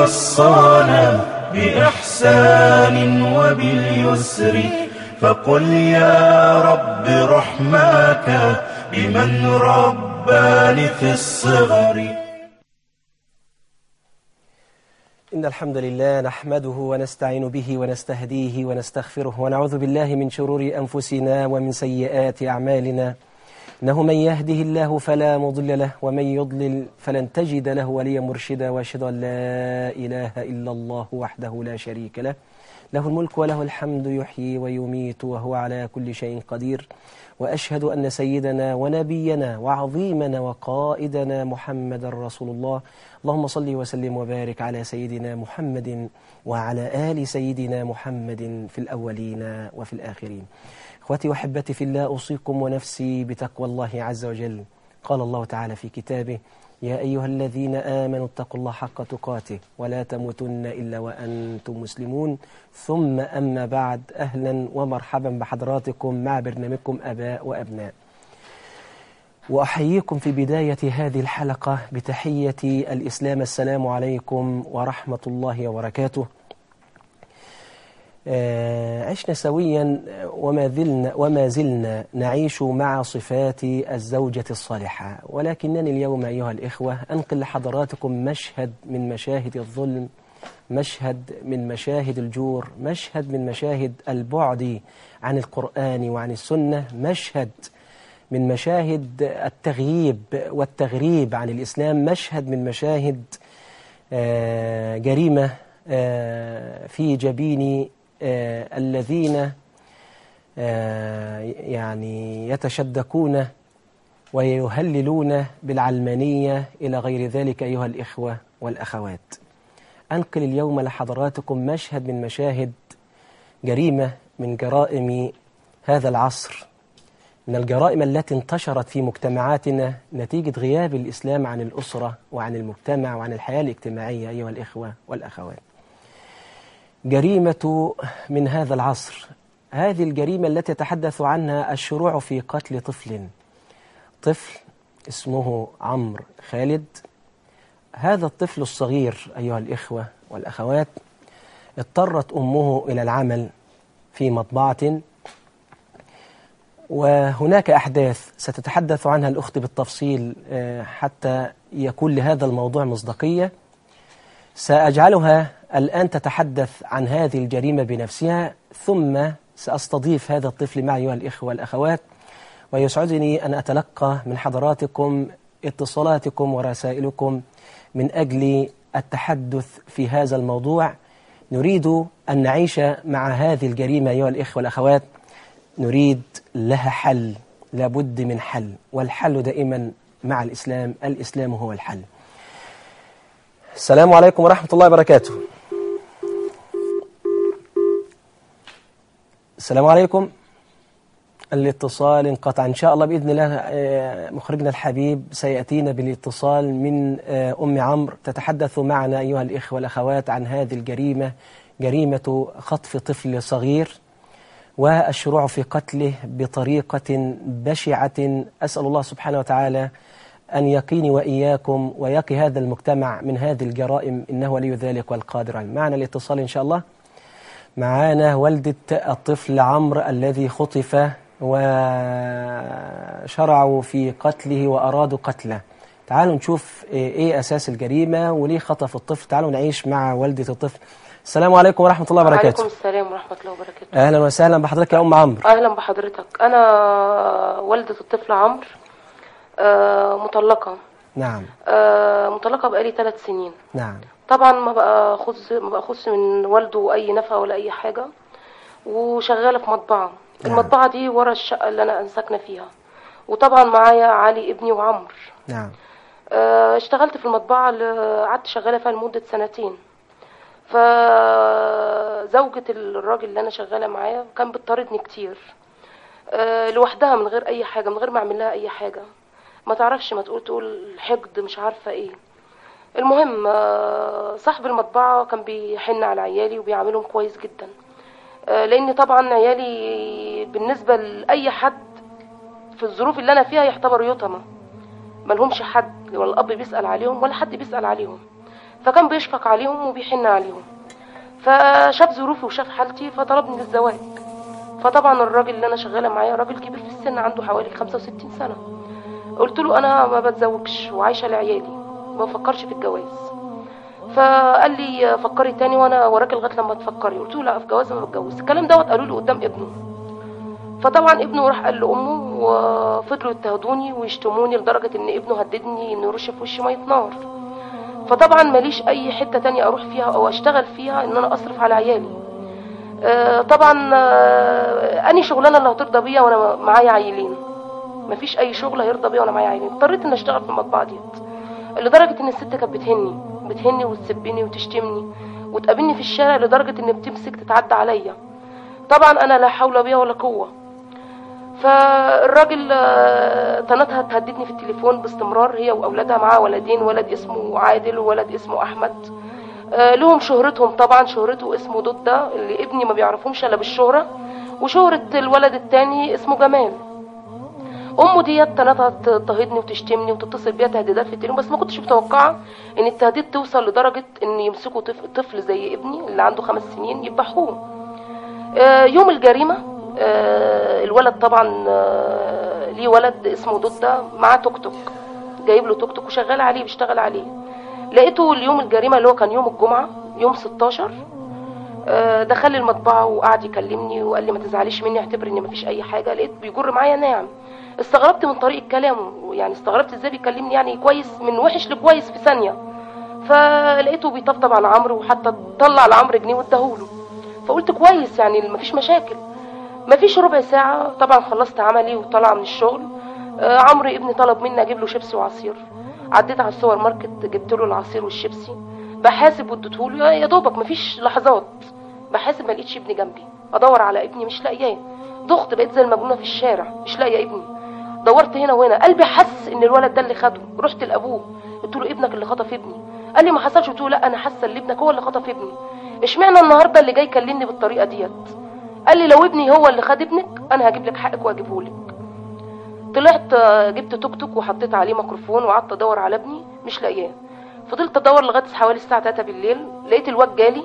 وصانا بإحسان وباليسر فقل يا رب رحماك بمن رباني في الصغر إن الحمد لله نحمده ونستعين به ونستهديه ونستغفره ونعوذ بالله من شرور أنفسنا ومن سيئات أعمالنا إنه من يهده الله فلا مضل له ومن يضلل فلن تجد له وليا مرشدا وأشهد أن لا إله إلا الله وحده لا شريك له له الملك وله الحمد يحيي ويميت وهو على كل شيء قدير وأشهد أن سيدنا ونبينا وعظيمنا وقائدنا محمد رسول الله اللهم صل وسلم وبارك على سيدنا محمد وعلى آل سيدنا محمد في الأولين وفي الآخرين اخوتي وحبتي في الله أوصيكم ونفسي بتقوى الله عز وجل قال الله تعالى في كتابه يا أيها الذين آمنوا اتقوا الله حق تقاته ولا تموتن إلا وأنتم مسلمون ثم أما بعد أهلا ومرحبا بحضراتكم مع برنامجكم أباء وأبناء وأحييكم في بداية هذه الحلقة بتحية الإسلام السلام عليكم ورحمة الله وبركاته عشنا سويا وما زلنا, وما زلنا نعيش مع صفات الزوجة الصالحة ولكنني اليوم أيها الإخوة أنقل لحضراتكم مشهد من مشاهد الظلم مشهد من مشاهد الجور مشهد من مشاهد البعد عن القرآن وعن السنة مشهد من مشاهد التغييب والتغريب عن الإسلام مشهد من مشاهد جريمة في جبين الذين يعني يتشدقون ويهللون بالعلمانية إلى غير ذلك أيها الإخوة والأخوات أنقل اليوم لحضراتكم مشهد من مشاهد جريمة من جرائم هذا العصر من الجرائم التي انتشرت في مجتمعاتنا نتيجة غياب الإسلام عن الأسرة وعن المجتمع وعن الحياة الاجتماعية أيها الإخوة والأخوات جريمة من هذا العصر هذه الجريمة التي يتحدث عنها الشروع في قتل طفل طفل اسمه عمرو خالد هذا الطفل الصغير أيها الإخوة والأخوات اضطرت أمه إلى العمل في مطبعة وهناك أحداث ستتحدث عنها الأخت بالتفصيل حتى يكون لهذا الموضوع مصداقية سأجعلها الآن تتحدث عن هذه الجريمة بنفسها ثم سأستضيف هذا الطفل معي أيها الإخوة والأخوات ويسعدني أن أتلقى من حضراتكم اتصالاتكم ورسائلكم من أجل التحدث في هذا الموضوع نريد أن نعيش مع هذه الجريمة أيها الإخوة والأخوات نريد لها حل لابد من حل والحل دائما مع الإسلام الإسلام هو الحل السلام عليكم ورحمة الله وبركاته السلام عليكم الاتصال انقطع إن شاء الله بإذن الله مخرجنا الحبيب سيأتينا بالاتصال من أم عمرو تتحدث معنا أيها الإخوة والأخوات عن هذه الجريمة جريمة خطف طفل صغير والشروع في قتله بطريقة بشعة أسأل الله سبحانه وتعالى أن يقيني وإياكم ويقي هذا المجتمع من هذه الجرائم إنه ولي ذلك والقادر عليه معنا الاتصال إن شاء الله معانا والدة الطفل عمرو الذي خطف وشرعوا في قتله وأرادوا قتله تعالوا نشوف إيه أساس الجريمة وليه خطف الطفل تعالوا نعيش مع والدة الطفل السلام عليكم ورحمة الله وبركاته وعليكم السلام ورحمة الله وبركاته أهلا وسهلا بحضرتك يا أم عمرو أهلا بحضرتك أنا والدة الطفل عمرو آه، مطلقة نعم آه، مطلقة بقالي ثلاث سنين نعم طبعا ما باخذ ما باخذش من والده أي نفقة ولا أي حاجة وشغالة في مطبعة نعم. المطبعة دي ورا الشقة اللي أنا ساكنة فيها وطبعا معايا علي ابني وعمر نعم آه، اشتغلت في المطبعة ل- قعدت شغالة فيها لمدة سنتين فزوجة الراجل اللي أنا شغالة معاه كان بتطاردني كتير آه، لوحدها من غير أي حاجة من غير ما أعمل لها أي حاجة ما تعرفش ما تقول تقول حقد مش عارفة إيه المهم آه، صاحب المطبعة كان بيحن على عيالي وبيعاملهم كويس جدا آه، لأن طبعا عيالي بالنسبة لأي حد في الظروف اللي أنا فيها يعتبروا يتامى ملهمش حد ولا الأب بيسأل عليهم ولا حد بيسأل عليهم فكان بيشفق عليهم وبيحن عليهم فشاف ظروفي وشاف حالتي فطلبني للزواج فطبعا الراجل اللي انا شغاله معاه راجل كبير في السن عنده حوالي 65 سنه قلت له انا ما بتزوجش وعايشه لعيالي ما بفكرش في الجواز فقال لي فكري تاني وانا وراك لغايه لما تفكري قلت له لا في جواز ما بتجوز الكلام دوت قالوا لي قدام ابنه فطبعا ابنه راح قال لامه وفضلوا يضطهدوني ويشتموني لدرجه ان ابنه هددني انه يرش في وشي ميه نار فطبعا ماليش اي حته تانية اروح فيها او اشتغل فيها ان انا اصرف على عيالي آه، طبعا آه، اني شغلانه اللي هترضى بيا وانا معايا عيلين مفيش اي شغل هيرضى بيا وانا معايا عيلين اضطريت ان اشتغل في المطبعه ديت لدرجه ان الست كانت بتهني بتهني وتسبني وتشتمني وتقابلني في الشارع لدرجه ان بتمسك تتعدى عليا طبعا انا لا حول بيا ولا قوه فالراجل آه، طنطها تهددني في التليفون باستمرار هي واولادها معاها ولدين ولد اسمه عادل وولد اسمه احمد آه، لهم شهرتهم طبعا شهرته اسمه دودة اللي ابني ما بيعرفهمش الا بالشهرة وشهرة الولد التاني اسمه جمال امه ديت طنطها تضطهدني وتشتمني وتتصل بيها تهديدات في التليفون بس ما كنتش متوقعه ان التهديد توصل لدرجه ان يمسكوا طفل, طفل زي ابني اللي عنده خمس سنين يذبحوه آه، يوم الجريمه آه، الولد طبعا آه، ليه ولد اسمه دودة معاه توك توك جايب له توك توك وشغال عليه بيشتغل عليه لقيته اليوم الجريمه اللي هو كان يوم الجمعه يوم 16 آه، دخل لي المطبعه وقعد يكلمني وقال لي ما تزعليش مني اعتبر ان مفيش اي حاجه لقيت بيجر معايا ناعم استغربت من طريقه كلامه يعني استغربت ازاي بيكلمني يعني كويس من وحش لكويس في ثانيه فلقيته بيطبطب على عمرو وحتى طلع لعمرو جنيه واداهوله فقلت كويس يعني مفيش مشاكل مفيش ربع ساعة طبعا خلصت عملي وطلع من الشغل آه عمرو ابني طلب مني اجيب له شيبسي وعصير عديت على السوبر ماركت جبت له العصير والشيبسي بحاسب واديته له يا دوبك مفيش لحظات بحاسب ما لقيتش ابني جنبي ادور على ابني مش لاقياه ضغط بقيت زي المجنونه في الشارع مش لاقيه ابني دورت هنا وهنا قلبي حس ان الولد ده اللي خده رحت لابوه قلت له ابنك اللي خطف ابني قال لي ما حصلش قلت له لا انا حاسه ان ابنك هو اللي خطف ابني اشمعنى النهارده اللي جاي يكلمني بالطريقه ديت قال لي لو ابني هو اللي خد ابنك انا هجيب لك حقك واجيبه لك طلعت آه، جبت توك توك وحطيت عليه ميكروفون وقعدت ادور على ابني مش لاقياه فضلت ادور لغايه حوالي الساعه 3 بالليل لقيت الواد جالي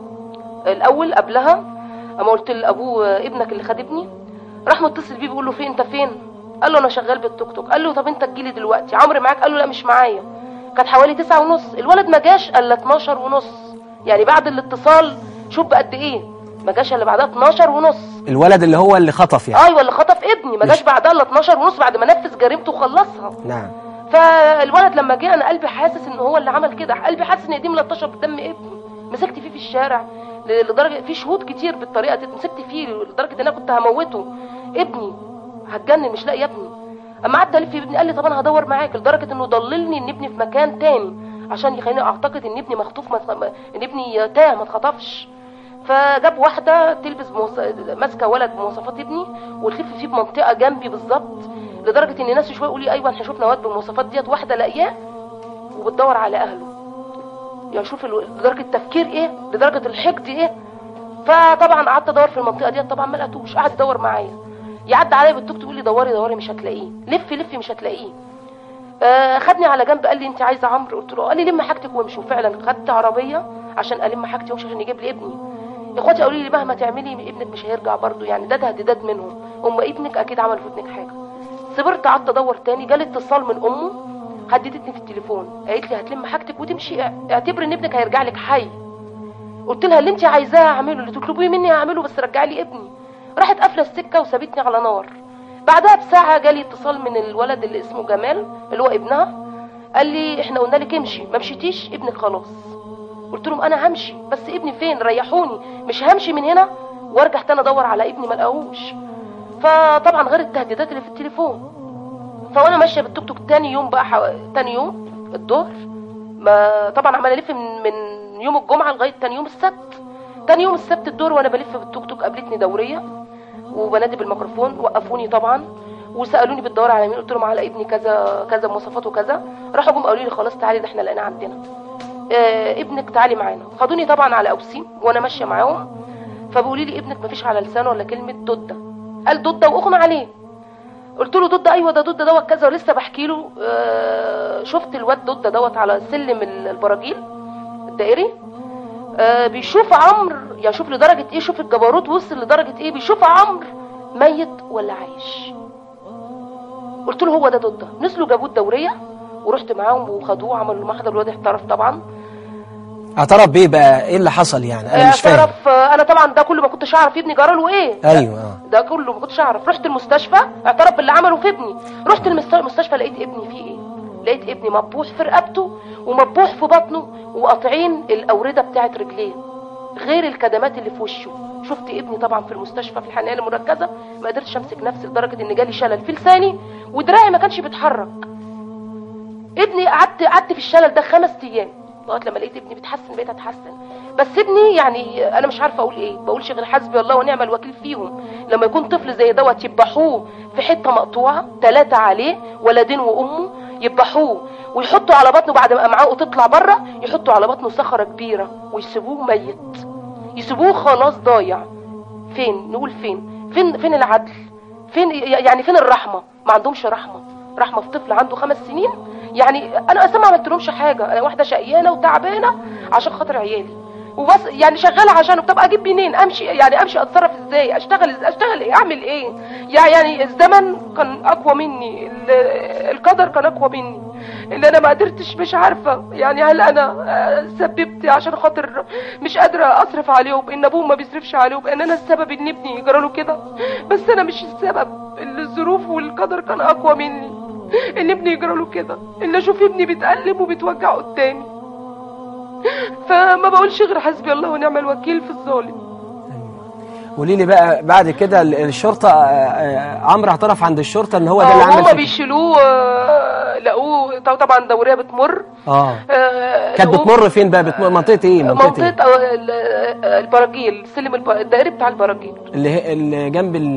الاول قبلها اما قلت لابوه آه، ابنك اللي خد ابني راح متصل بيه بيقول له فين انت فين قال له انا شغال بالتوك توك قال له طب انت تجيلي دلوقتي عمرو معاك قال له لا مش معايا كانت حوالي تسعة ونص الولد ما جاش الا 12 ونص يعني بعد الاتصال شوف بقد ايه ما جاش الا بعدها 12 ونص الولد اللي هو اللي خطف يعني ايوه اللي خطف ابني ما جاش بعدها الا 12 ونص بعد ما نفذ جريمته وخلصها نعم فالولد لما جه انا قلبي حاسس ان هو اللي عمل كده قلبي حاسس ان ايديه ملطشه بدم ابني مسكت فيه في الشارع ل- لدرجه في شهود كتير بالطريقه دي مسكت فيه لدرجه ان انا كنت هموته ابني هتجنن مش لاقي ابني اما قعدت الف في ابني قال لي طب انا هدور معاك لدرجه انه ضللني ان ابني في مكان تاني عشان يخليني اعتقد ان ابني مخطوف ما ان ابني تاه ما اتخطفش فجاب واحده تلبس موص... ماسكه ولد بمواصفات ابني وتلف فيه بمنطقه جنبي بالظبط لدرجه ان ناس شويه يقول لي ايوه احنا شفنا واد بالمواصفات ديت واحده لاقياه وبتدور على اهله يعني شوف ال- لدرجه التفكير ايه لدرجه الحقد ايه فطبعا قعدت ادور في المنطقه ديت طبعا ما لقيتوش قعد يدور معايا يعدي عليا بالتوك توك يقول لي دوري دوري مش هتلاقيه لفي لفي مش هتلاقيه آه، خدني على جنب قال لي انت عايزه عمرو قلت له قال لي لم حاجتك وامشي وفعلا خدت عربيه عشان الم حاجتي وامشي عشان يجيب لي ابني اخواتي قالوا لي مهما تعملي ابنك مش هيرجع برضه يعني ده تهديدات منهم ام ابنك اكيد عمل في ابنك حاجه صبرت قعدت ادور تاني جالي اتصال من امه هددتني في التليفون قالت لي هتلم حاجتك وتمشي اعتبر ان ابنك هيرجع لك حي قلت لها اللي انت عايزاه اعمله اللي تطلبيه مني هعمله بس رجعي لي ابني راحت قافله السكه وسابتني على نار بعدها بساعه جالي اتصال من الولد اللي اسمه جمال اللي هو ابنها قال لي احنا قلنا لك امشي ما مشيتيش ابنك خلاص قلت لهم انا همشي بس ابني فين ريحوني مش همشي من هنا وارجع تاني ادور على ابني ما لقاهوش فطبعا غير التهديدات اللي في التليفون فوانا ماشيه بالتوك توك تاني يوم بقى حو... تاني يوم الظهر ما طبعا عمال الف من من يوم الجمعه لغايه تاني يوم السبت تاني يوم السبت الدور وانا بلف بالتوك توك قابلتني دوريه وبنادي بالميكروفون وقفوني طبعا وسالوني بتدور على مين قلت لهم على ابني كذا كذا مواصفاته كذا راحوا جم قالوا لي خلاص تعالي ده احنا لقيناه عندنا آه ابنك تعالي معانا خدوني طبعا على اوسيم وانا ماشيه معاهم فبيقولوا لي ابنك مفيش على لسانه ولا كلمه دوده قال دوده واغمى عليه قلت له دوده ايوه ده دوده دوت كذا ولسه بحكي له آه شفت الواد دوده دوت على سلم ال- البراجيل الدائري آه بيشوف عمرو يعني شوف لدرجه ايه شوف الجبروت وصل لدرجه ايه بيشوف عمرو ميت ولا عايش قلت له هو ده ضده نزلوا جابوه الدوريه ورحت معاهم وخدوه عملوا محضر الواد احترف طبعا اعترف بيه بقى ايه اللي حصل يعني انا مش فاهم اعترف آه، انا طبعا ده كله ما كنتش اعرف ابني جراله ايه ايوه اه ده كله ما كنتش اعرف رحت المستشفى اعترف باللي عمله في ابني رحت المست- المستشفى لقيت ابني فيه ايه لقيت ابني مبوح في رقبته ومبوح في بطنه وقاطعين الاورده بتاعت رجليه غير الكدمات اللي في وشه شفت ابني طبعا في المستشفى في الحنايه المركزه ما قدرتش امسك نفسي لدرجه ان جالي شلل في لساني ودراعي ما كانش بيتحرك ابني قعدت قعدت في الشلل ده خمس ايام لغايه لما لقيت ابني بيتحسن بقيت اتحسن بس ابني يعني انا مش عارفه اقول ايه بقولش غير حسبي الله ونعم الوكيل فيهم لما يكون طفل زي دوت يذبحوه في حته مقطوعه ثلاثه عليه ولدين وامه يذبحوه ويحطوا على بطنه بعد ما امعائه تطلع بره يحطوا على بطنه صخره كبيره ويسيبوه ميت يسيبوه خلاص ضايع فين نقول فين فين فين العدل فين يعني فين الرحمه ما عندهمش رحمه رحمه في طفل عنده خمس سنين يعني انا اصلا ما عملتلهمش حاجه انا واحده شقيانه وتعبانه عشان خاطر عيالي وبس يعني شغاله عشانه طب اجيب منين امشي يعني امشي اتصرف ازاي اشتغل ازاي اشتغل ايه اعمل ايه يع- يعني الزمن كان اقوى مني ال- القدر كان اقوى مني ان انا ما قدرتش مش عارفه يعني هل انا آه، سببت عشان خاطر مش قادره اصرف عليه وبان ابوه ما بيصرفش عليه وبان انا السبب ان ابني يجرى له كده بس انا مش السبب الظروف والقدر كان اقوى مني ان ابني يجرى له كده ان اشوف ابني بيتألم وبيتوجع قدامي فما بقولش غير حسبي الله ونعم الوكيل في الظالم قولي لي بقى بعد كده ال- الشرطه آه، آه، عمرو اعترف عند الشرطه ان هو ده اللي اه عمل هما فيه. بيشيلوه آه، لقوه طب- طبعا دوريه بتمر اه آه، كانت لقوه- بتمر فين بقى بتمر منطقه ايه منطقه, منطقه إيه؟ آه، ال- آه، البراجيل سلم الب- الدائري بتاع البراجيل اللي هي اللي جنب ال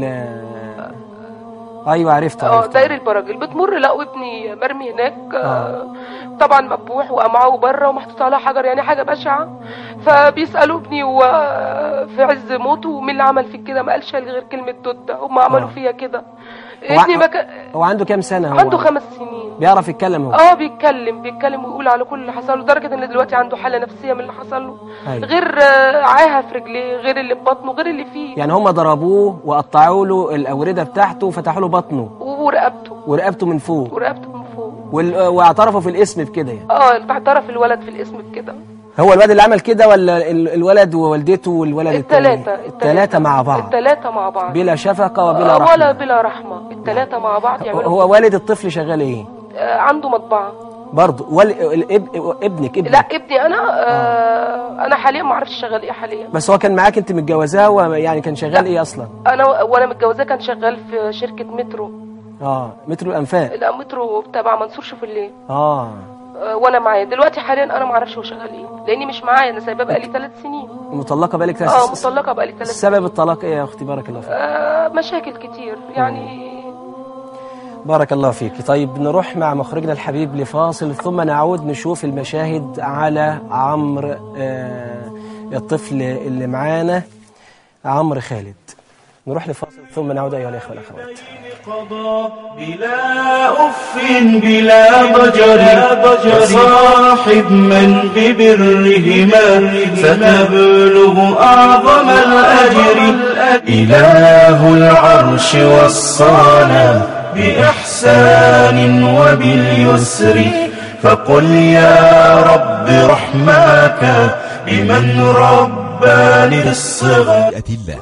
ايوه عرفته اه عرفته داير البراجيل بتمر لقوا ابني مرمي هناك آه، طبعا مذبوح وامعاه بره ومحطوط على حجر يعني حاجه بشعه فبيسالوا ابني هو في عز موته مين اللي عمل فيك كده ما قالش غير كلمه دودة هم عملوا آه. فيا كده هو ابني ع- ما كان هو عنده كام سنه هو عنده خمس سنين بيعرف يتكلم هو اه بيتكلم بيتكلم ويقول على كل اللي حصل له لدرجه ان دلوقتي عنده حاله نفسيه من اللي حصل له أيوة. غير آه، عاهه في رجليه غير اللي في بطنه غير اللي فيه يعني هم ضربوه وقطعوا له الاورده بتاعته وفتحوا له بطنه ورقبته ورقبته من فوق ورقبته من فوق وال- واعترفوا في الاسم بكده يعني اه اعترف الولد في الاسم بكده هو الواد اللي عمل كده ولا ال- الولد ووالدته والولد التاني التلاتة التلاتة مع بعض التلاتة مع بعض بلا شفقة وبلا آه، رحمة ولا بلا رحمة التلاتة مع بعض يعملوا هو والد الطفل شغال ايه آه، عنده مطبعة برضه وال... الاب... ابنك ابنك لا ابني انا آه انا حاليا ما اعرفش شغال ايه حاليا بس هو كان معاك انت متجوزاه ويعني كان شغال ايه اصلا انا وانا متجوزاه كان شغال في شركة مترو اه مترو الانفاق لا مترو تبع منصور شوفليه اه آه، وانا معايا دلوقتي حاليا انا ما اعرفش هو شغال ايه لاني مش معايا انا سايباه بقالي ثلاث سنين مطلقة بالك ثلاث اه مطلقه بقالي ثلاث سنين سبب الطلاق ايه يا اختي بارك الله فيك آه مشاكل كتير يعني بارك الله فيك طيب نروح مع مخرجنا الحبيب لفاصل ثم نعود نشوف المشاهد على عمرو آه الطفل اللي معانا عمرو خالد نروح لفاصل ثم نعود ايها الاخوه والاخوات قضى بلا أف بلا ضجر فصاحب من ببرهما فتبلغ أعظم الأجر إله العرش وصانا بإحسان وباليسر فقل يا رب رحماك بمن رباني في الصغر الله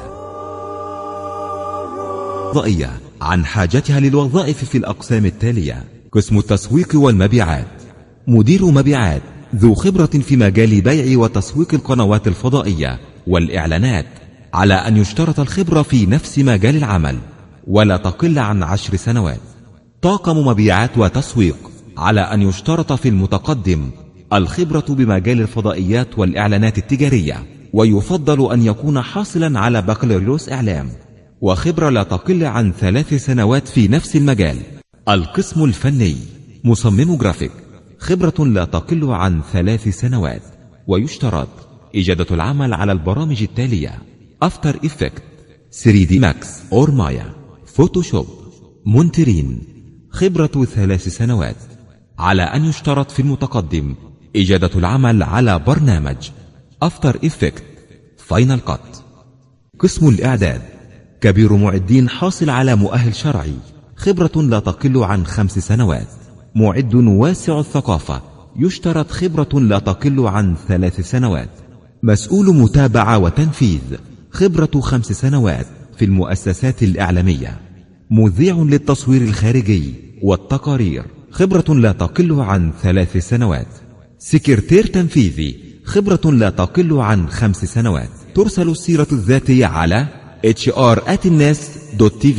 ضئية عن حاجتها للوظائف في الأقسام التالية قسم التسويق والمبيعات مدير مبيعات ذو خبرة في مجال بيع وتسويق القنوات الفضائية والإعلانات على أن يشترط الخبرة في نفس مجال العمل ولا تقل عن عشر سنوات طاقم مبيعات وتسويق على أن يشترط في المتقدم الخبرة بمجال الفضائيات والإعلانات التجارية ويفضل أن يكون حاصلا على بكالوريوس إعلام وخبرة لا تقل عن ثلاث سنوات في نفس المجال القسم الفني مصمم جرافيك خبرة لا تقل عن ثلاث سنوات ويشترط إجادة العمل على البرامج التالية أفتر إفكت 3D ماكس أور مايا فوتوشوب مونترين خبرة ثلاث سنوات على أن يشترط في المتقدم إجادة العمل على برنامج أفتر إفكت فاينل قط قسم الإعداد كبير معدين حاصل على مؤهل شرعي خبرة لا تقل عن خمس سنوات معد واسع الثقافة يشترط خبرة لا تقل عن ثلاث سنوات مسؤول متابعة وتنفيذ خبرة خمس سنوات في المؤسسات الإعلامية مذيع للتصوير الخارجي والتقارير خبرة لا تقل عن ثلاث سنوات سكرتير تنفيذي خبرة لا تقل عن خمس سنوات ترسل السيرة الذاتية على hr@الناس.tv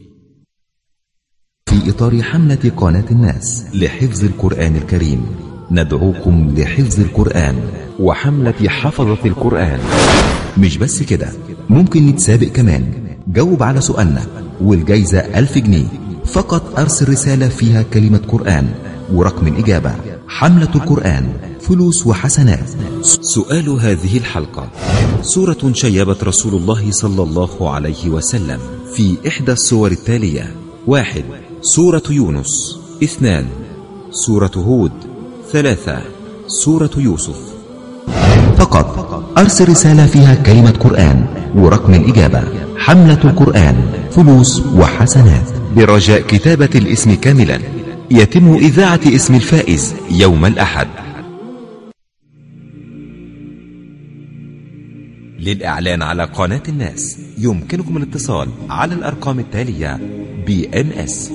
في إطار حملة قناة الناس لحفظ القرآن الكريم ندعوكم لحفظ القرآن وحملة حفظة القرآن مش بس كده ممكن نتسابق كمان جاوب على سؤالنا والجايزة ألف جنيه فقط أرسل رسالة فيها كلمة قرآن ورقم الإجابة حملة القرآن فلوس وحسنات سؤال هذه الحلقة سورة شيبت رسول الله صلى الله عليه وسلم في إحدى السور التالية واحد سورة يونس اثنان سورة هود ثلاثة سورة يوسف فقط أرسل رسالة فيها كلمة قرآن ورقم الإجابة حملة القرآن فلوس وحسنات برجاء كتابة الاسم كاملا يتم إذاعة اسم الفائز يوم الأحد للإعلان على قناة الناس يمكنكم الاتصال على الأرقام التالية بي ام اس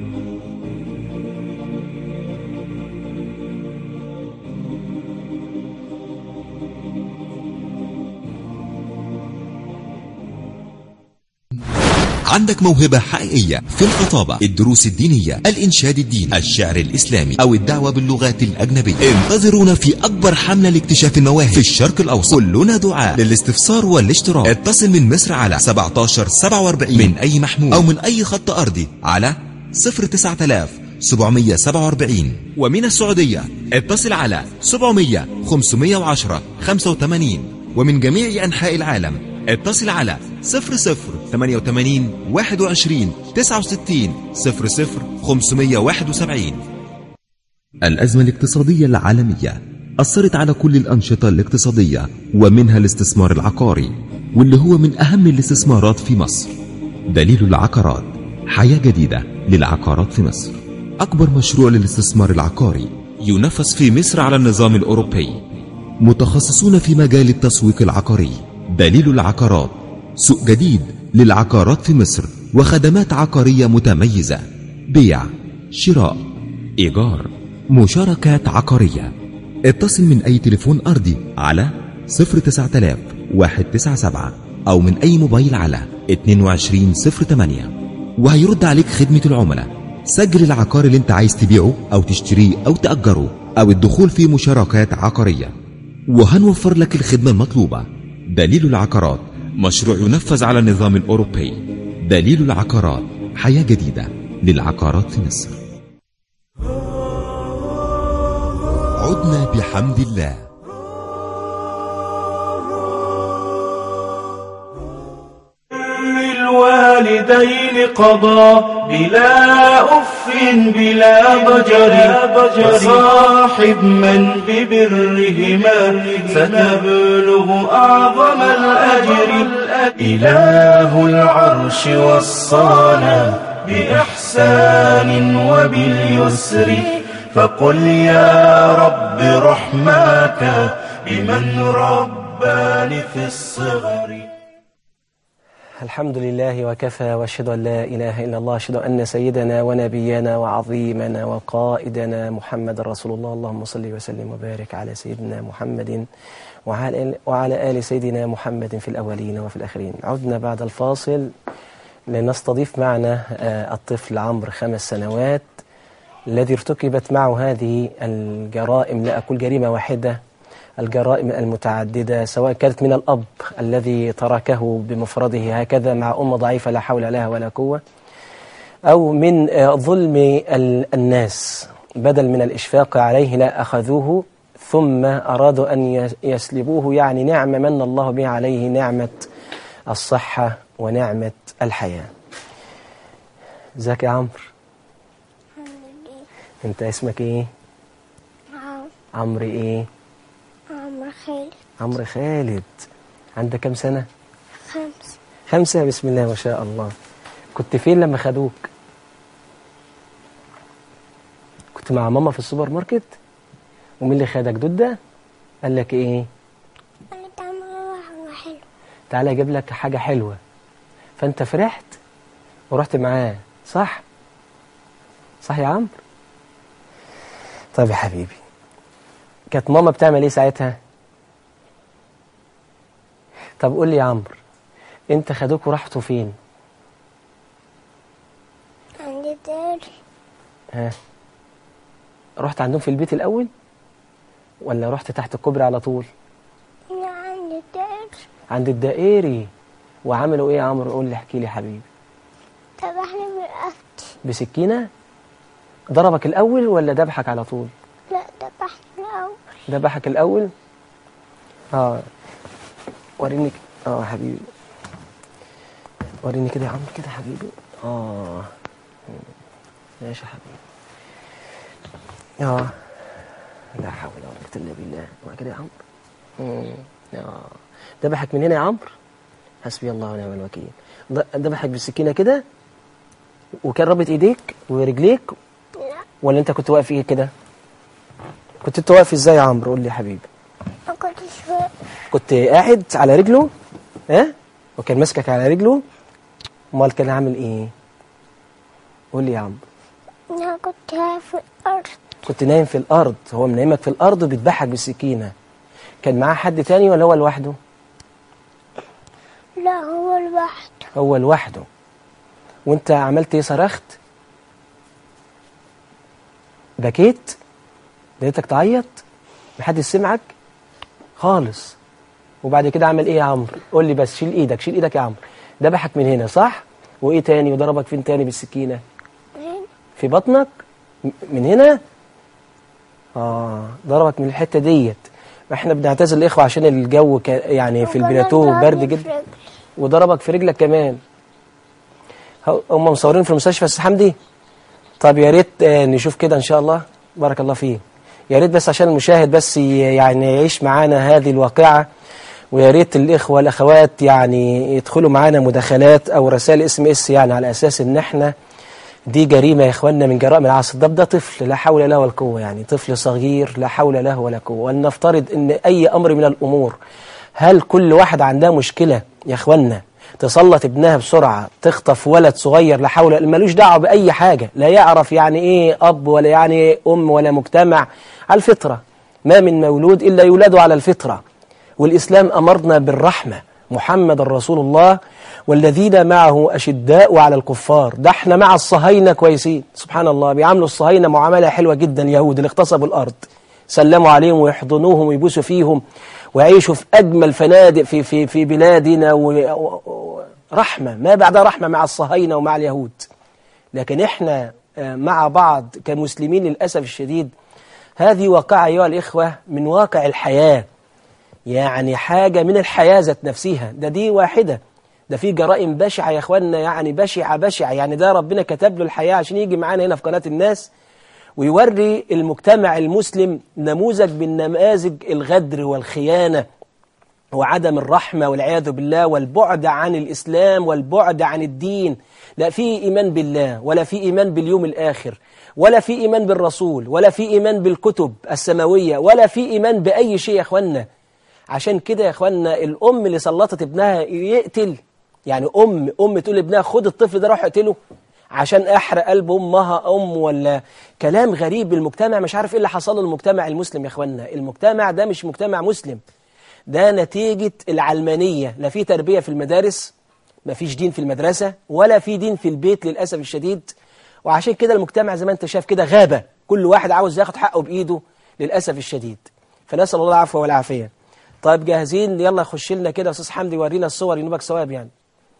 عندك موهبة حقيقية في الخطابة الدروس الدينية الإنشاد الديني الشعر الإسلامي أو الدعوة باللغات الأجنبية انتظرونا في أكبر حملة لاكتشاف المواهب في الشرق الأوسط كلنا دعاء للاستفسار والاشتراك اتصل من مصر على 17 47 من أي محمول أو من أي خط أرضي على 09000 747 ومن السعودية اتصل على 700 510 85 ومن جميع أنحاء العالم اتصل على 00 88 21 69 00 571 الأزمة الاقتصادية العالمية أثرت على كل الأنشطة الاقتصادية ومنها الاستثمار العقاري واللي هو من أهم الاستثمارات في مصر دليل العقارات حياة جديدة للعقارات في مصر أكبر مشروع للاستثمار العقاري ينفذ في مصر على النظام الأوروبي متخصصون في مجال التسويق العقاري دليل العقارات سوق جديد للعقارات في مصر وخدمات عقارية متميزة بيع شراء إيجار مشاركات عقارية اتصل من أي تليفون أرضي على 09000 197 أو من أي موبايل على 2208 وهيرد عليك خدمة العملاء سجل العقار اللي انت عايز تبيعه أو تشتريه أو تأجره أو الدخول في مشاركات عقارية وهنوفر لك الخدمة المطلوبة دليل العقارات مشروع ينفذ على النظام الأوروبي دليل العقارات حياة جديدة للعقارات في مصر عدنا بحمد الله الوالدين قضى بلا أف بلا ضجر فصاحب من ببرهما ستبلغ أعظم الأجر إله العرش وصانا بإحسان وباليسر فقل يا رب رحماك بمن رباني في الصغر الحمد لله وكفى واشهد ان لا اله الا الله اشهد ان سيدنا ونبينا وعظيمنا وقائدنا محمد رسول الله اللهم صل وسلم وبارك على سيدنا محمد وعلى وعلى ال سيدنا محمد في الاولين وفي الاخرين عدنا بعد الفاصل لنستضيف معنا آه، الطفل عمرو خمس سنوات الذي ارتكبت معه هذه الجرائم لا اقول جريمه واحده الجرائم المتعددة سواء كانت من الأب الذي تركه بمفرده هكذا مع أم ضعيفة لا حول لها ولا قوة أو من آه، ظلم ال- الناس بدل من الإشفاق عليه لا أخذوه ثم أرادوا أن يس- يسلبوه يعني نعمة من الله به عليه نعمة الصحة ونعمة الحياة ازيك يا عمرو انت اسمك ايه عمرو ايه عمرو خالد عمرو خالد عندك كام سنة خمسة خمسة بسم الله ما شاء الله كنت فين لما خدوك كنت مع ماما في السوبر ماركت ومين اللي خدك دودة قال لك ايه أنا تعمل حاجة حلوة تعالى اجيب لك حاجة حلوة فانت فرحت ورحت معاه صح صح يا عمرو طب يا حبيبي كانت ماما بتعمل ايه ساعتها طب قول لي يا عمرو انت خدوك ورحتوا فين عندي داري ها رحت عندهم في البيت الاول ولا رحت تحت الكوبري على طول أنا عندي داري عند الدائري وعملوا ايه يا عمرو قول لي احكي لي يا حبيبي ذبحني من الأكل بسكينه ضربك الاول ولا ذبحك على طول لا ذبحني الأول ذبحك الاول اه وريني ك- اه يا حبيبي وريني كده يا عمرو كده يا حبيبي اه ماشي يا حبيبي اه لا حول ولا قوه الا بالله وبعد كده يا عمرو مم. اه ذبحك من هنا يا عمرو حسبي الله ونعم الوكيل ض- ذبحك بالسكينه كده وكان رابط ايديك ورجليك لا ولا انت كنت واقف ايه كده كنت انت واقف ازاي يا عمرو قول لي يا حبيبي ما كنتش واقف كنت قاعد على رجله ها وكان ماسكك على رجله امال كان عامل ايه قول لي يا عمرو أنا كنت واقف في الأرض كنت نايم في الارض هو منيمك في الارض وبيذبحك بالسكينه كان معاه حد تاني ولا هو لوحده لا هو لوحده هو لوحده وانت عملت ايه صرخت بكيت لقيتك تعيط محدش سمعك خالص وبعد كده عمل ايه يا عمرو قول لي بس شيل ايدك شيل ايدك يا عمرو ذبحك من هنا صح وايه تاني وضربك فين تاني بالسكينه فين في بطنك م- من هنا اه ضربك من الحته ديت احنا بنعتذر الاخوه عشان الجو ك... يعني في وكمان البلاتو ضربني برد في جدا رجلي. وضربك في رجلك كمان هو- هم مصورين في المستشفى بس حمدي طب يا ريت آه، نشوف كده ان شاء الله بارك الله فيه يا ريت بس عشان المشاهد بس ي- يعني يعيش معانا هذه الواقعة ويا ريت الاخوه والاخوات يعني يدخلوا معانا مداخلات او رسائل اس ام اس يعني على اساس ان احنا دي جريمه يا اخواننا من جرائم العصر ده ده طفل لا حول له ولا قوه يعني طفل صغير لا حول له ولا قوه ولنفترض ان اي امر من الامور هل كل واحد عندها مشكله يا اخواننا تسلط ابنها بسرعه تخطف ولد صغير لا حول ملوش دعوه باي حاجه لا يعرف يعني ايه اب ولا يعني إيه ام ولا مجتمع على الفطره ما من مولود الا يولد على الفطره والإسلام أمرنا بالرحمة محمد رسول الله والذين معه أشداء على الكفار ده احنا مع الصهاينة كويسين سبحان الله بيعاملوا الصهاينة معاملة حلوة جدا اليهود اللي اغتصبوا الأرض سلموا عليهم ويحضنوهم ويبوسوا فيهم ويعيشوا في أجمل فنادق في, في, في بلادنا و- و- و- رحمة ما بعدها رحمة مع الصهاينة ومع اليهود لكن احنا آه، مع بعض كمسلمين للأسف الشديد هذه واقعة أيها الإخوة من واقع الحياة يعني حاجة من الحياة ذات نفسها ده دي واحدة ده في جرائم بشعة يا اخوانا يعني بشعة بشعة يعني ده ربنا كتب له الحياة عشان يجي معانا هنا في قناة الناس ويوري المجتمع المسلم نموذج من نماذج الغدر والخيانة وعدم الرحمة والعياذ بالله والبعد عن الإسلام والبعد عن الدين لا في إيمان بالله ولا في إيمان باليوم الآخر ولا في إيمان بالرسول ولا في إيمان بالكتب السماوية ولا في إيمان بأي شيء يا أخوانا عشان كده يا أخوانا الأم اللي سلطت ابنها يقتل يعني أم أم تقول لابنها خد الطفل ده روح اقتله عشان أحرق قلب أمها أم ولا كلام غريب المجتمع مش عارف إيه اللي حصل للمجتمع المسلم يا أخوانا المجتمع ده مش مجتمع مسلم ده نتيجة العلمانية لا في تربية في المدارس ما فيش دين في المدرسة ولا في دين في البيت للأسف الشديد وعشان كده المجتمع زي ما انت شايف كده غابة كل واحد عاوز ياخد حقه بإيده للأسف الشديد فنسأل الله العفو والعافية طيب جاهزين يلا خش لنا كده يا أستاذ حمدي ورينا الصور ينوبك ثواب يعني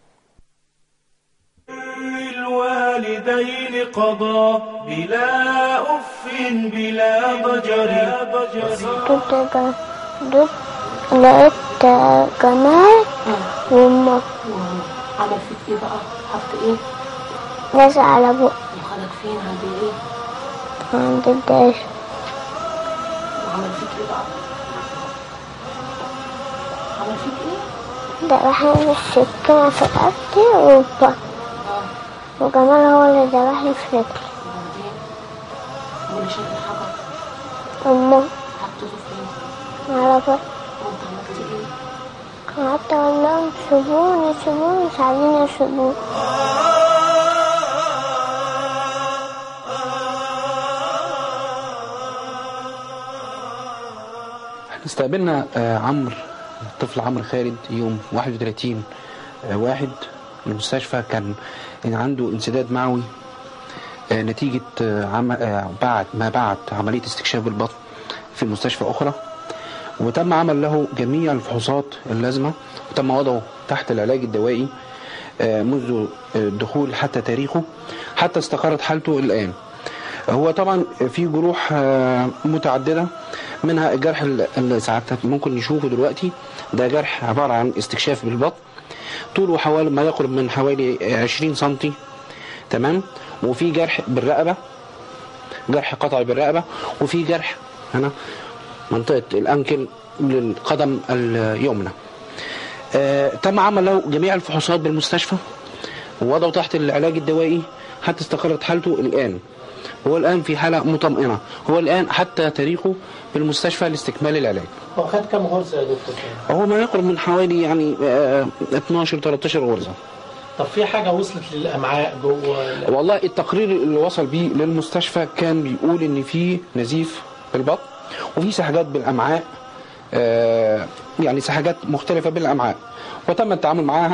الوالدين قضى بلا أف بلا ضجر ضد جا- ضد لقيت جمال وأمه عمل فيك ايه بقى حط ايه داس على بق وخدك فين عند ايه عند الداش وعمل بقى عمل فيك ايه؟ ذبحني بالسكينة في رقبتي وبطني وجمال هو اللي ذبحني في رجلي وبعدين واللي شد الحجر أمه حطيته فين؟ على بطني وانت عملت ايه؟ قعدت أقول لهم سيبوني سيبوني مش عايزين يسيبوني احنا استقبلنا آه، عمرو الطفل عمرو خالد يوم 31 آه، واحد المستشفى كان كان عنده انسداد معوي آه، نتيجة آه، عم... آه، بعد ما بعد عملية استكشاف البطن في مستشفى أخرى وتم عمل له جميع الفحوصات اللازمة وتم وضعه تحت العلاج الدوائي آه، منذ الدخول حتى تاريخه حتى استقرت حالته الآن هو طبعا في جروح آه، متعددة منها الجرح اللي- اللي سعادتك ممكن نشوفه دلوقتي ده جرح عبارة عن استكشاف بالبطن طوله حوالي ما يقرب من حوالي 20 سنتي تمام وفي جرح بالرقبة جرح قطعي بالرقبة وفي جرح هنا منطقة الأنكل للقدم اليمنى آه، تم عمل له جميع الفحوصات بالمستشفى ووضعه تحت العلاج الدوائي حتى استقرت حالته الآن هو الآن في حالة مطمئنة هو الآن حتى تاريخه في المستشفى لاستكمال العلاج هو خد كام غرزة يا دكتور كده؟ هو ما يقرب من حوالي يعني آه، 12 13 غرزة طب في حاجة وصلت للأمعاء جوه ال- والله التقرير اللي وصل بيه للمستشفى كان بيقول ان في نزيف في البطن وفي سحجات بالامعاء آه، يعني سحجات مختلفه بالامعاء وتم التعامل معاها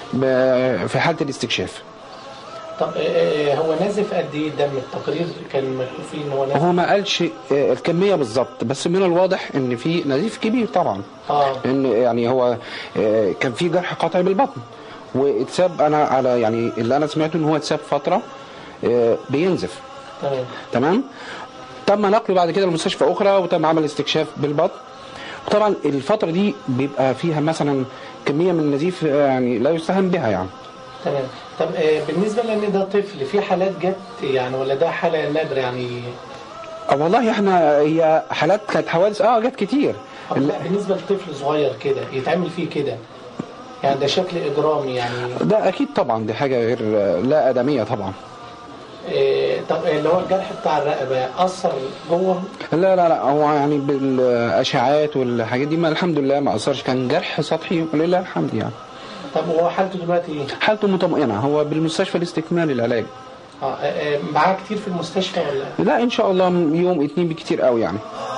ب- في حاله الاستكشاف طب آه، آه، هو نازف قد ايه الدم التقرير كان مكتوب فيه ان هو نازف هو ما قالش آه، الكميه بالظبط بس من الواضح ان في نزيف كبير طبعا اه لان يعني هو آه، كان في جرح قطعي بالبطن واتساب انا على يعني اللي انا سمعته ان هو اتساب فتره آه، بينزف تمام تمام تم نقله بعد كده لمستشفى اخرى وتم عمل استكشاف بالبطن وطبعا الفتره دي بيبقى فيها مثلا كميه من النزيف آه، يعني لا يستهان بها يعني تمام طب آه، بالنسبة لأن ده طفل في حالات جت يعني ولا ده حالة نادرة يعني آه، والله احنا هي حالات كانت حوادث اه جت كتير طب لا بالنسبة لطفل صغير كده يتعمل فيه كده يعني ده شكل إجرامي يعني ده اكيد طبعا دي حاجه غير آه، لا ادميه طبعا آه، طب اللي هو الجرح بتاع الرقبة أثر جوه لا لا لا هو يعني بالاشعاعات والحاجات دي ما الحمد لله ما اثرش كان جرح سطحي ولله الحمد يعني طب هو حالته دلوقتي ايه؟ حالته مطمئنه هو بالمستشفى لاستكمال العلاج اه آه، آه، معاه كتير في المستشفى ولا لا ان شاء الله يوم اتنين بكتير قوي يعني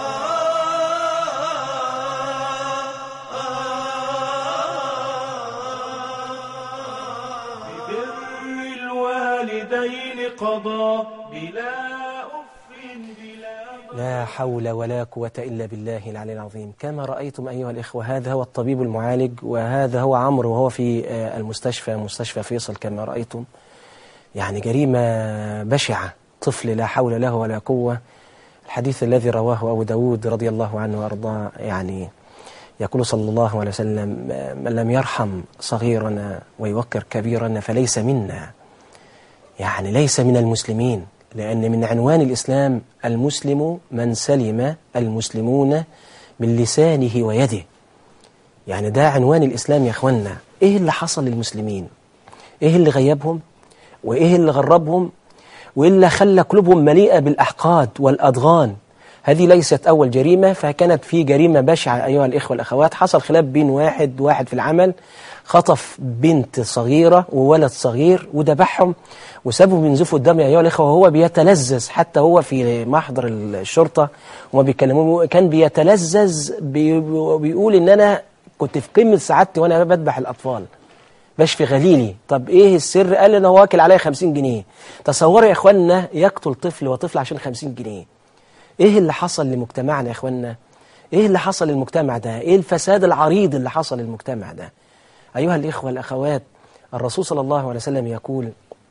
ببر الوالدين قضى بلا أف بلا لا حول ولا قوة إلا بالله العلي العظيم كما رأيتم أيها الإخوة هذا هو الطبيب المعالج وهذا هو عمرو وهو في آه، المستشفى مستشفى فيصل كما رأيتم يعني جريمة بشعة طفل لا حول له ولا قوة الحديث الذي رواه أبو داود رضي الله عنه وأرضاه يعني يقول صلى الله عليه وسلم آه، من لم يرحم صغيرنا ويوكر كبيرنا فليس منا يعني ليس من المسلمين لأن من عنوان الإسلام المسلم من سلم المسلمون من لسانه ويده يعني ده عنوان الإسلام يا أخوانا إيه اللي حصل للمسلمين إيه اللي غيبهم وإيه اللي غربهم وإيه اللي خلى قلوبهم مليئة بالأحقاد والأضغان هذه ليست أول جريمة فكانت في جريمة بشعة أيها الإخوة والأخوات حصل خلاف بين واحد واحد في العمل خطف بنت صغيرة وولد صغير وذبحهم وسابهم ينزفوا الدم يا أيها الإخوة وهو بيتلذذ حتى هو في محضر الشرطة وما بيكلموه كان بيتلذذ بي- بيقول إن أنا كنت في قمة سعادتي وأنا بذبح الأطفال بشفي غليلي طب ايه السر قال ان هو واكل عليا 50 جنيه تصوروا يا اخوانا يقتل طفل وطفل عشان 50 جنيه ايه اللي حصل لمجتمعنا يا اخوانا ايه اللي حصل للمجتمع ده ايه الفساد العريض اللي حصل للمجتمع ده ايها الاخوه الاخوات الرسول صلى الله عليه وسلم يقول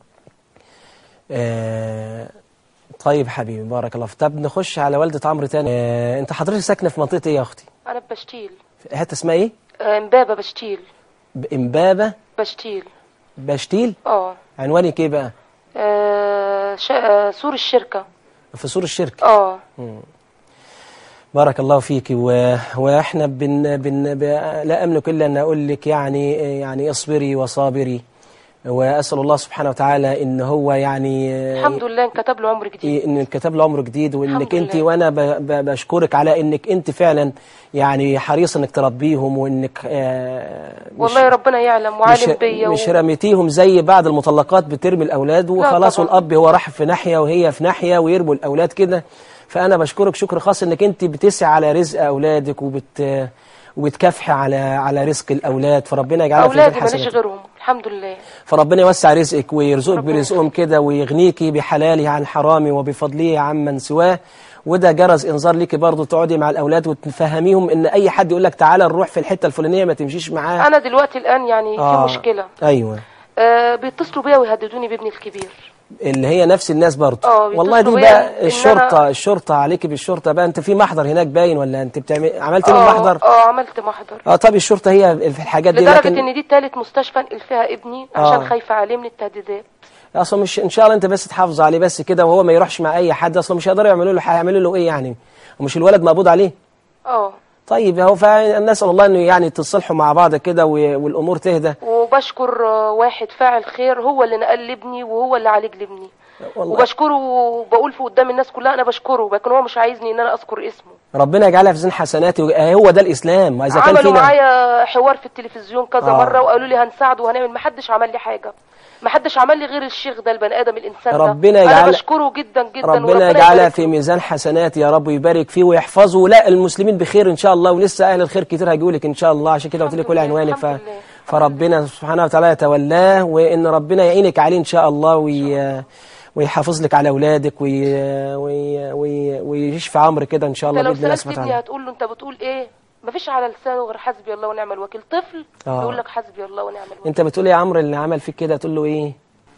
آه طيب حبيبي بارك الله فيك طب نخش على والدة عمرو تاني آه انت حضرتك ساكنه في منطقه ايه يا اختي انا بشتيل حته اسمها ايه آه، امبابه بشتيل امبابه بشتيل بشتيل اه عنوانك ايه بقى آه، ش- آه، سور الشركه في سور الشركه اه بارك الله فيك و... واحنا بن... بن... ب... لا املك الا ان اقول لك يعني يعني اصبري وصابري واسال الله سبحانه وتعالى ان هو يعني الحمد لله انكتب له عمر جديد ان كتب له عمر جديد وانك الحمد انت لله. وانا ب... ب... بشكرك على انك انت فعلا يعني حريصه انك تربيهم وانك آه، مش- والله ربنا يعلم مش, وعالم بيا مش و... رميتيهم زي بعض المطلقات بترمي الاولاد وخلاص طبعا. والاب هو راح في ناحيه وهي في ناحيه ويرموا الاولاد كده فانا بشكرك شكر خاص انك انت بتسعى على رزق اولادك وبت وبتكافحي على على رزق الاولاد فربنا يجعلها في اولادي ميزان ماليش حسناتك. غيرهم الحمد لله فربنا يوسع رزقك ويرزقك ربنا برزقهم كده ويغنيكي بحلاله عن حرامه وبفضله عمن سواه وده جرس انذار ليكي برضه تقعدي مع الاولاد وتفهميهم ان اي حد يقول لك تعالى نروح في الحته الفلانيه ما تمشيش معاه انا دلوقتي الان يعني آه. في مشكله ايوه آه بيتصلوا بيا ويهددوني بابني الكبير اللي هي نفس الناس برضه آه، والله دي بيتصلوا بقى بيا إن الشرطه الشرطه عليكي بالشرطه بقى انت في محضر هناك باين ولا انت بتعمل عملت لهم اه محضر اه عملت محضر اه طب الشرطه هي في الحاجات دي لدرجه لكن ان دي تالت مستشفى انقل فيها ابني آه. عشان خايفه عليه من التهديدات اصلا مش ان شاء الله انت بس تحافظ عليه بس كده وهو ما يروحش مع اي حد اصلا مش هيقدروا يعملوا له هيعملوا له ايه يعني ومش الولد مقبوض عليه اه طيب هو فنسال الله انه يعني تتصلحوا مع بعض كده و- والامور تهدى وبشكر آه، واحد فاعل خير هو اللي نقل لي ابني وهو اللي عالج لي ابني والله وبشكره وبقول في قدام الناس كلها انا بشكره لكن هو مش عايزني ان انا اذكر اسمه ربنا يجعلها في زين حسناتي و- هو ده الاسلام واذا كان عملوا فينا معايا حوار في التلفزيون كذا آه. مره وقالوا لي هنساعده وهنعمل ما حدش عمل لي حاجه ما حدش عمل لي غير الشيخ ده البني ادم الانسان ده ربنا انا يجعل- بشكره جدا جدا ربنا وربنا يجعلها يبارك في له. ميزان حسنات يا رب ويبارك فيه ويحفظه لا المسلمين بخير ان شاء الله ولسه اهل الخير كتير هيجوا لك ان شاء الله عشان كده قلت لك الحمد كل لله، عنوانك ف... الحمد لله. فربنا سبحانه وتعالى يتولاه وان ربنا يعينك عليه ان شاء الله وي... ويحافظ لك على اولادك وي... وي... وي... ويشفي عمر كده ان شاء انت الله لو باذن الله سالت سبحانه ابني وتعالى هتقول له انت بتقول ايه مفيش على لسانه غير حسبي الله ونعم الوكيل طفل آه. يقول لك حسبي الله ونعم الوكيل انت بتقول يا عمرو اللي عمل فيك كده تقول له ايه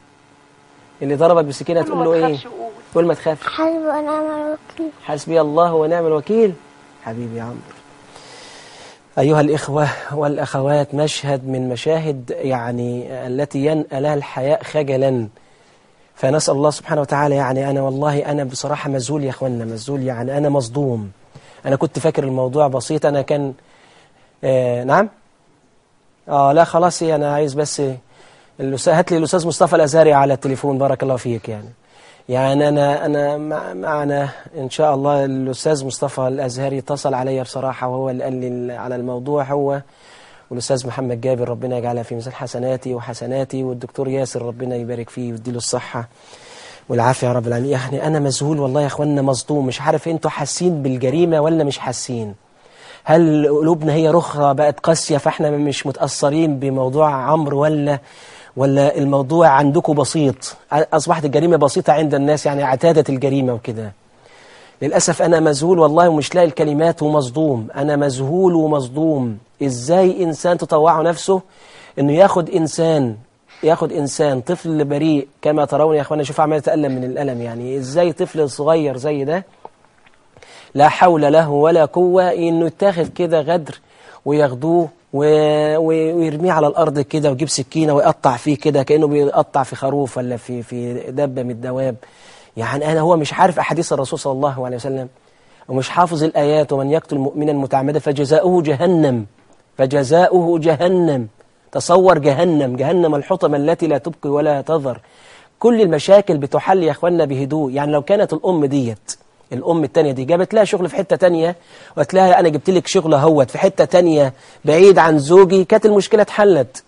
اللي ضربك بسكينه قول تقول له له ما ايه تخافش وقول. قول ما تخافش حسبي ونعم الوكيل حسبي الله ونعم الوكيل حبيبي يا عمرو أيها الإخوة والأخوات مشهد من مشاهد يعني التي ينأى لها الحياء خجلا فنسأل الله سبحانه وتعالى يعني أنا والله أنا بصراحة مذهول يا أخوانا مذهول يعني أنا مصدوم أنا كنت فاكر الموضوع بسيط أنا كان آه نعم آه لا خلاص هي أنا عايز بس الأستاذ هات لي الأستاذ مصطفى الأزهري على التليفون بارك الله فيك يعني يعني أنا أنا مع- معنا إن شاء الله الأستاذ مصطفى الأزهري اتصل علي بصراحة وهو اللي قال لي على الموضوع هو والأستاذ محمد جابر ربنا يجعلها في ميزان حسناتي وحسناتي والدكتور ياسر ربنا يبارك فيه ويديله الصحة والعافية يا رب العالمين يعني أنا مذهول والله يا أخوانا مصدوم مش عارف أنتوا حاسين بالجريمة ولا مش حاسين هل قلوبنا هي رخرة بقت قاسية فاحنا مش متأثرين بموضوع عمرو ولا ولا الموضوع عندكم بسيط أصبحت الجريمة بسيطة عند الناس يعني اعتادت الجريمة وكده للأسف أنا مذهول والله ومش لاقي الكلمات ومصدوم أنا مذهول ومصدوم إزاي إنسان تطوعه نفسه إنه ياخد إنسان ياخد إنسان طفل بريء كما ترون يا أخوانا شوف عمال يتألم من الألم يعني إزاي طفل صغير زي ده لا حول له ولا قوة إنه يتاخد كده غدر وياخدوه و... و- ويرميه على الأرض كده ويجيب سكينة ويقطع فيه كده كأنه بيقطع في خروف ولا في في دبة من الدواب يعني أنا هو مش عارف أحاديث الرسول صلى الله عليه وسلم ومش حافظ الآيات ومن يقتل مؤمنا متعمدا فجزاؤه جهنم فجزاؤه جهنم تصور جهنم جهنم الحطمة التي لا تبقي ولا تذر كل المشاكل بتحل يا اخوانا بهدوء يعني لو كانت الام ديت الام التانية دي جابت لها شغل في حتة تانية وقالت لها انا جبت لك شغل اهوت في حتة تانية بعيد عن زوجي كانت المشكلة اتحلت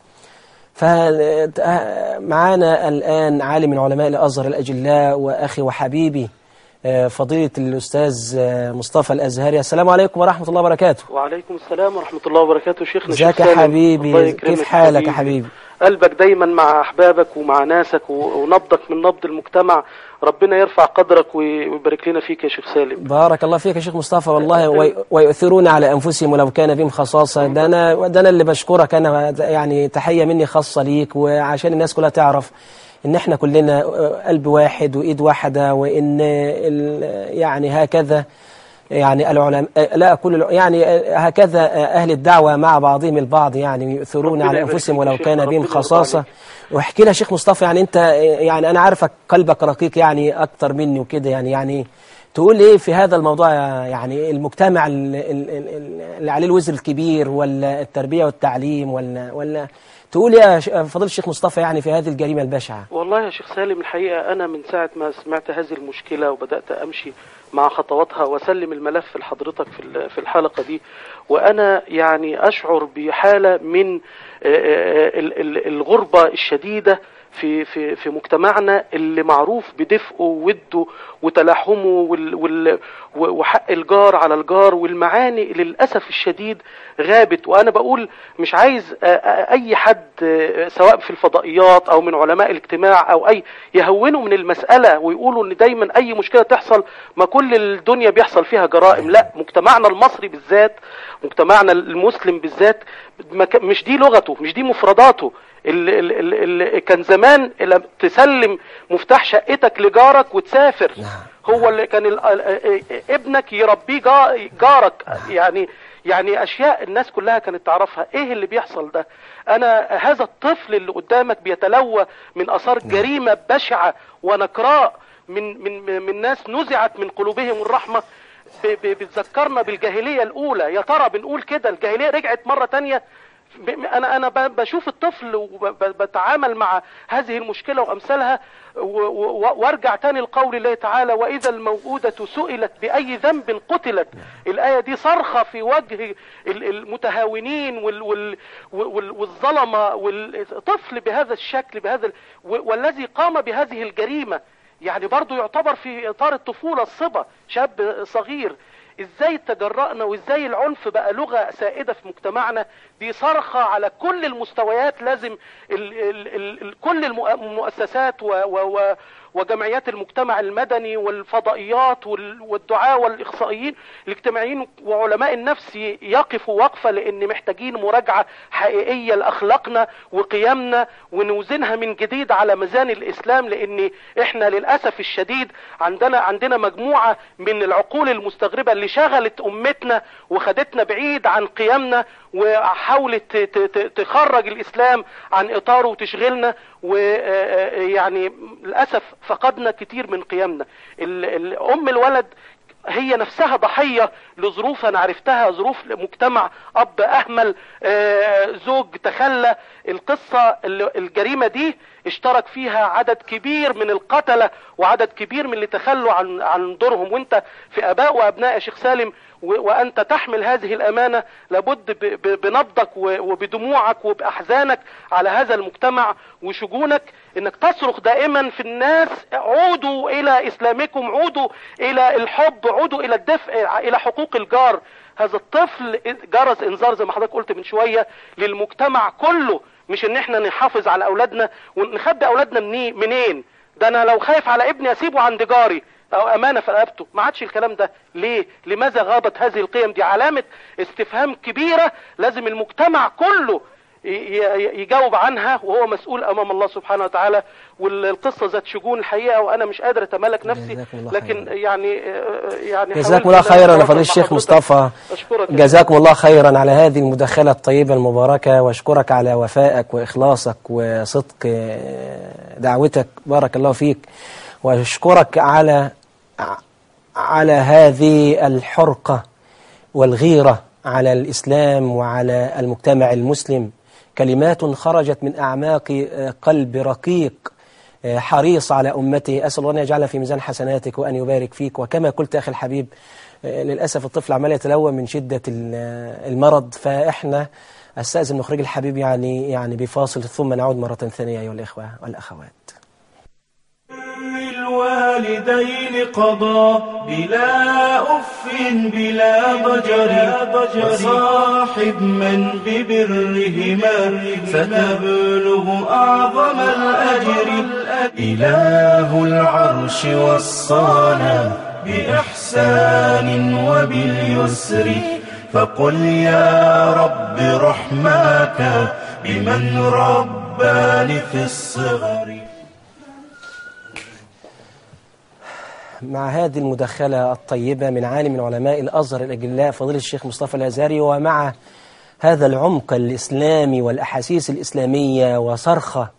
فمعانا الآن عالم من علماء الأزهر الأجلاء وأخي وحبيبي آه، فضيلة الأستاذ آه، مصطفى الأزهري السلام عليكم ورحمة الله وبركاته وعليكم السلام ورحمة الله وبركاته شيخنا ازيك شيخ يا سالم. حبيبي؟ الله يكرمك كيف حالك يا حبيبي؟ قلبك دايما مع أحبابك ومع ناسك و- ونبضك من نبض المجتمع ربنا يرفع قدرك وي- ويبارك لنا فيك يا شيخ سالم بارك الله فيك يا شيخ مصطفى والله وي- ويؤثرون على أنفسهم ولو كان بهم خصاصة ده أنا, ده أنا اللي بشكرك أنا يعني تحية مني خاصة ليك وعشان الناس كلها تعرف إن إحنا كلنا قلب واحد وإيد واحدة وإن ال- يعني هكذا يعني العلماء لا كل الع- يعني هكذا أهل الدعوة مع بعضهم البعض يعني يؤثرون ربنا على يبارك أنفسهم فيك يا ولو شيخ، كان بهم ربنا يرضى خصاصة عليك. واحكي لها شيخ مصطفى يعني أنت يعني أنا عارفك قلبك رقيق يعني أكتر مني وكده يعني يعني تقول ايه في هذا الموضوع يعني المجتمع ال- ال- ال- اللي عليه الوزر الكبير ولا التربية والتعليم ولا ولا تقول يا ش- فضيلة الشيخ مصطفى يعني في هذه الجريمة البشعة والله يا شيخ سالم الحقيقة أنا من ساعة ما سمعت هذه المشكلة وبدأت أمشي مع خطواتها وأسلم الملف لحضرتك في ال- في الحلقة دي وأنا يعني أشعر بحالة من آه، آه، ال- ال- الغربة الشديدة في في في مجتمعنا اللي معروف بدفئه ووده وتلاحمه وال وال وحق الجار على الجار والمعاني للاسف الشديد غابت وانا بقول مش عايز آه، آه، اي حد آه، سواء في الفضائيات او من علماء الاجتماع او اي يهونوا من المساله ويقولوا ان دايما اي مشكله تحصل ما كل الدنيا بيحصل فيها جرائم لا مجتمعنا المصري بالذات مجتمعنا المسلم بالذات ما ك- مش دي لغته مش دي مفرداته ال ال ال ال كان زمان لما تسلم مفتاح شقتك لجارك وتسافر هو اللي كان ال- ال- ابنك يربيه جا- جارك يعني يعني اشياء الناس كلها كانت تعرفها ايه اللي بيحصل ده انا هذا الطفل اللي قدامك بيتلوى من اثار جريمه بشعه ونكراء من من من ناس نزعت من قلوبهم الرحمه ب- ب- بتذكرنا بالجاهليه الاولى يا ترى بنقول كده الجاهليه رجعت مره تانية ب- انا انا ب- بشوف الطفل وبتعامل مع هذه المشكله وامثالها و- و- وارجع تاني لقول الله تعالى واذا الموءوده سئلت باي ذنب قتلت الايه دي صرخه في وجه ال- المتهاونين وال- وال- وال- والظلمه والطفل بهذا الشكل بهذا ال- و- والذي قام بهذه الجريمه يعني برضو يعتبر في اطار الطفوله الصبا شاب صغير ازاي تجرأنا وازاي العنف بقى لغة سائدة في مجتمعنا دي صرخة على كل المستويات لازم ال ال ال ال كل المؤ- المؤسسات و و و وجمعيات المجتمع المدني والفضائيات وال- والدعاة والإخصائيين الاجتماعيين وعلماء النفس ي- يقفوا وقفة لأن محتاجين مراجعة حقيقية لأخلاقنا وقيمنا ونوزنها من جديد على ميزان الإسلام لأن إحنا للأسف الشديد عندنا عندنا مجموعة من العقول المستغربة اللي شغلت أمتنا وخدتنا بعيد عن قيمنا وحاولت ت- ت- تخرج الإسلام عن إطاره وتشغلنا ويعني للأسف فقدنا كتير من قيمنا ال- ال- أم الولد هي نفسها ضحية لظروف أنا عرفتها ظروف مجتمع أب أهمل آه، زوج تخلى القصة ال- الجريمة دي اشترك فيها عدد كبير من القتلة وعدد كبير من اللي تخلوا عن عن دورهم وانت في اباء وابناء يا شيخ سالم و- وانت تحمل هذه الامانه لابد ب- ب- بنبضك و- وبدموعك وباحزانك على هذا المجتمع وشجونك انك تصرخ دائما في الناس عودوا الى اسلامكم عودوا الى الحب عودوا الى الدفء الى حقوق الجار هذا الطفل جرس انذار زي ما حضرتك قلت من شويه للمجتمع كله مش ان احنا نحافظ على اولادنا ونخبي اولادنا مني- منين ده انا لو خايف على ابني اسيبه عند جاري او امانه في رقبته ما عادش الكلام ده ليه لماذا غابت هذه القيم دي علامه استفهام كبيره لازم المجتمع كله ي- ي- يجاوب عنها وهو مسؤول امام الله سبحانه وتعالى والقصه ذات شجون الحقيقه وانا مش قادر اتمالك نفسي جزاكم الله لكن يعني يعني جزاكم حاولت الله إن أنا خيرا يا أتواصل فضيلة مع الشيخ حضرتك. مصطفى اشكرك يا جزاكم الله خيرا على هذه المداخلة الطيبة المباركة واشكرك على وفائك وإخلاصك وصدق آه، دعوتك بارك الله فيك واشكرك على على هذه الحرقة والغيرة على الإسلام وعلى المجتمع المسلم كلمات خرجت من أعماق آه، قلب رقيق آه، حريص على أمته أسأل الله أن يجعلها في ميزان حسناتك وأن يبارك فيك وكما قلت أخي الحبيب آه، للأسف الطفل عمال يتلوى من شدة ال- آه، المرض فإحنا أستأذن مخرج الحبيب يعني يعني بفاصل ثم نعود مرة ثانية أيها الإخوة والأخوات الوالدين قضى بلا أف بلا ضجر وصاحب من ببرهما ستبلغ أعظم الأجر إله العرش وصانا بإحسان وباليسر فقل يا رب رحماك بمن رباني في الصغر مع هذه المداخلة الطيبة من عالم من علماء الأزهر الأجلاء فضيلة الشيخ مصطفى الأزهري ومع هذا العمق الإسلامي والأحاسيس الإسلامية وصرخة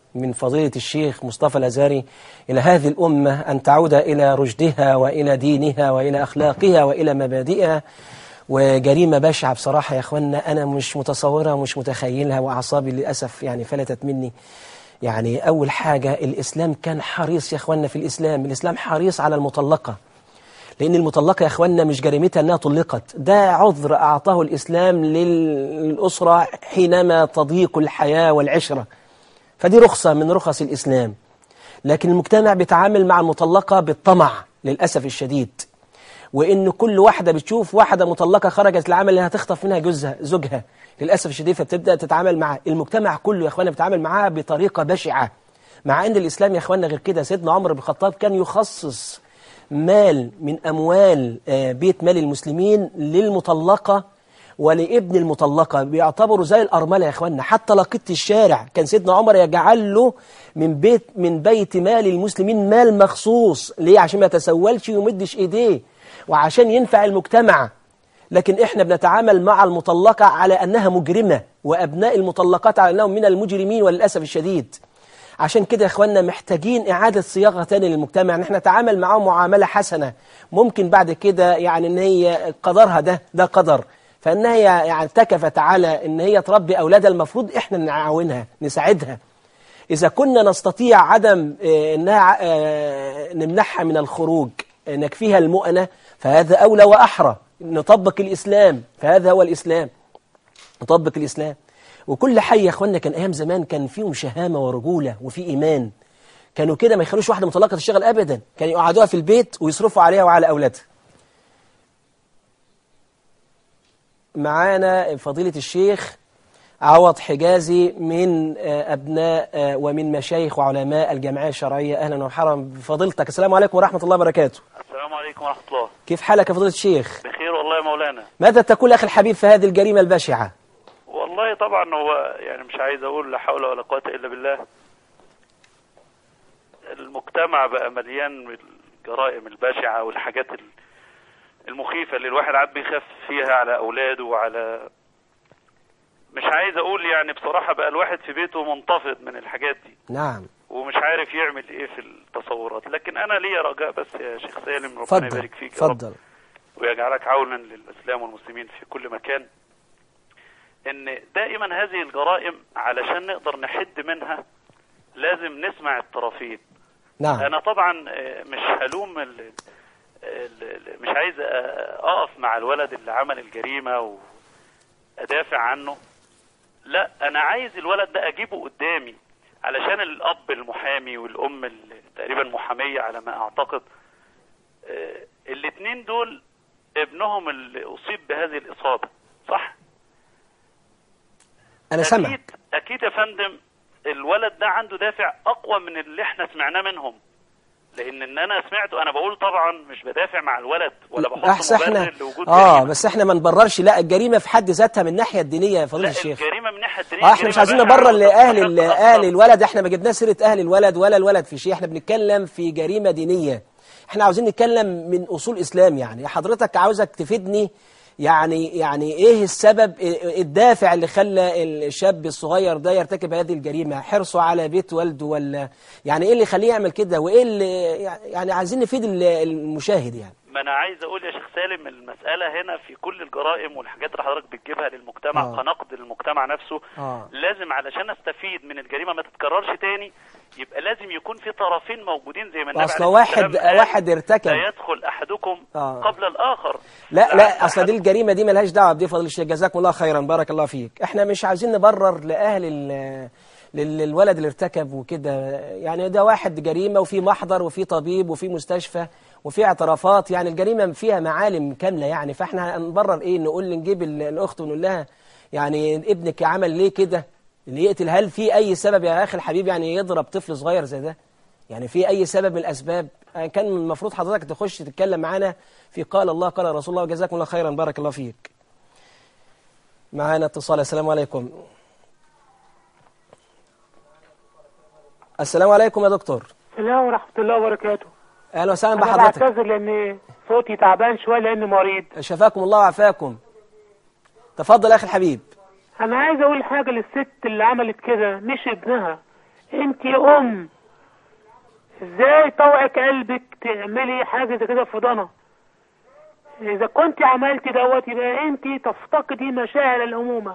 من فضيلة الشيخ مصطفى الأزاري إلى هذه الأمة أن تعود إلى رشدها وإلى دينها وإلى أخلاقها وإلى مبادئها وجريمة بشعة بصراحة يا أخوانا أنا مش متصورة ومش متخيلها وأعصابي للأسف يعني فلتت مني يعني أول حاجة الإسلام كان حريص يا أخوانا في الإسلام الإسلام حريص على المطلقة لأن المطلقة يا أخوانا مش جريمتها أنها طلقت ده عذر أعطاه الإسلام للأسرة حينما تضيق الحياة والعشرة فدي رخصة من رخص الإسلام لكن المجتمع بيتعامل مع المطلقة بالطمع للأسف الشديد وإن كل واحدة بتشوف واحدة مطلقة خرجت العمل اللي هتخطف منها جوزها زوجها للأسف الشديد فبتبدأ تتعامل مع المجتمع كله يا أخوانا بيتعامل معاها بطريقة بشعة مع أن الإسلام يا أخوانا غير كده سيدنا عمر بن الخطاب كان يخصص مال من أموال آه، بيت مال المسلمين للمطلقة ولابن المطلقة بيعتبروا زي الأرملة يا إخوانا حتى لقيت الشارع كان سيدنا عمر يجعل له من بيت من بيت مال المسلمين مال مخصوص ليه عشان ما يتسولش ويمدش إيديه وعشان ينفع المجتمع لكن إحنا بنتعامل مع المطلقة على أنها مجرمة وأبناء المطلقات على أنهم من المجرمين وللأسف الشديد عشان كده يا اخوانا محتاجين إعادة صياغة تاني للمجتمع ان احنا نتعامل معاهم معاملة حسنة ممكن بعد كده يعني ان هي قدرها ده ده قدر فان هي يعني اعتكفت على ان هي تربي اولادها المفروض احنا نعاونها نساعدها إذا كنا نستطيع عدم آه، انها آه، نمنعها من الخروج آه، نكفيها المؤنة فهذا أولى وأحرى نطبق الإسلام فهذا هو الإسلام نطبق الإسلام وكل حي يا اخوانا كان ايام زمان كان فيهم شهامه ورجوله وفي ايمان كانوا كده ما يخلوش واحده مطلقه تشتغل ابدا كانوا يقعدوها في البيت ويصرفوا عليها وعلى اولادها معانا فضيله الشيخ عوض حجازي من آه، ابناء آه، ومن مشايخ وعلماء الجمعيه الشرعيه اهلا ومرحبا بفضيلتك السلام عليكم ورحمه الله وبركاته السلام عليكم ورحمة الله كيف حالك يا فضيله الشيخ بخير والله يا مولانا ماذا تقول اخي الحبيب في هذه الجريمه البشعه والله طبعا هو يعني مش عايز اقول لا حول ولا قوة الا بالله المجتمع بقى مليان بالجرائم البشعة والحاجات ال- المخيفة اللي الواحد عاد بيخاف فيها على اولاده وعلى مش عايز اقول يعني بصراحة بقى الواحد في بيته منتفض من الحاجات دي نعم ومش عارف يعمل ايه في التصورات لكن انا ليا رجاء بس يا شيخ سالم ربنا اتفضل يبارك فيك يا رب اتفضل ويجعلك عونا للإسلام والمسلمين في كل مكان ان دائما هذه الجرائم علشان نقدر نحد منها لازم نسمع الطرفين نعم انا طبعا آه، مش هلوم ال- ال- ال- مش عايز آه، اقف مع الولد اللي عمل الجريمة وادافع عنه لا انا عايز الولد ده اجيبه قدامي علشان الاب المحامي والام اللي تقريبا محامية على ما اعتقد آه، الاتنين دول ابنهم اللي اصيب بهذه الاصابة صح انا سامع اكيد اكيد يا فندم الولد ده عنده دافع اقوى من اللي احنا سمعناه منهم لان ان انا سمعته انا بقول طبعا مش بدافع مع الولد ولا بحط احسن احنا مبرر لوجود اه جريمة. بس احنا ما نبررش لا الجريمه في حد ذاتها من الناحيه الدينيه يا فضيله لا الشيخ الجريمه من ناحيه الدينيه اه احنا مش عايزين جريمة نبرر بشعة لاهل ال- وتستحق اهل أكثر. الولد احنا ما جبناش سيره اهل الولد ولا الولد في شيء احنا بنتكلم في جريمه دينيه احنا عاوزين نتكلم من اصول اسلام يعني حضرتك عاوزك تفيدني يعني يعني ايه السبب إيه الدافع اللي خلى الشاب الصغير ده يرتكب هذه الجريمه حرصه على بيت والده ولا يعني ايه اللي يخليه يعمل كده وايه اللي يعني عايزين نفيد ال- المشاهد يعني ما انا عايز اقول يا شيخ سالم المساله هنا في كل الجرائم والحاجات اللي حضرتك بتجيبها للمجتمع آه. كنقد للمجتمع نفسه اه لازم علشان استفيد من الجريمه ما تتكررش تاني يبقى لازم يكون في طرفين موجودين زي ما النبي اصل عليه واحد السلام قال، واحد ارتكب لا يدخل احدكم آه. قبل الاخر لا لعل لا اصل دي أحد- الجريمه دي ملهاش دعوه بدي فضل الشيخ جزاكم الله خيرا بارك الله فيك احنا مش عايزين نبرر لاهل ال- لل- للولد اللي ارتكب وكده يعني ده واحد جريمه وفي محضر وفي طبيب وفي مستشفى وفي اعترافات يعني الجريمه فيها معالم كامله يعني فاحنا هنبرر ايه نقول نجيب ال- الاخت ونقول لها يعني ابنك عمل ليه كده اللي يقتل هل في اي سبب يا اخي الحبيب يعني يضرب طفل صغير زي ده يعني في أي سبب من الأسباب آه، كان المفروض حضرتك تخش تتكلم معانا في قال الله قال رسول الله وجزاكم الله خيرا بارك الله فيك معانا اتصال السلام عليكم السلام عليكم يا دكتور السلام ورحمة الله وبركاته أهلا وسهلا أنا بحضرتك بعتذر لأن صوتي تعبان شوية لأني مريض شفاكم الله وعافاكم تفضل يا أخي الحبيب أنا عايز أقول حاجة للست اللي عملت كده مش ابنها انت يا ام ازاي طوعك قلبك تعملي حاجه زي كده في ضنا اذا كنت عملت دوت يبقى انت تفتقدي مشاعر الامومه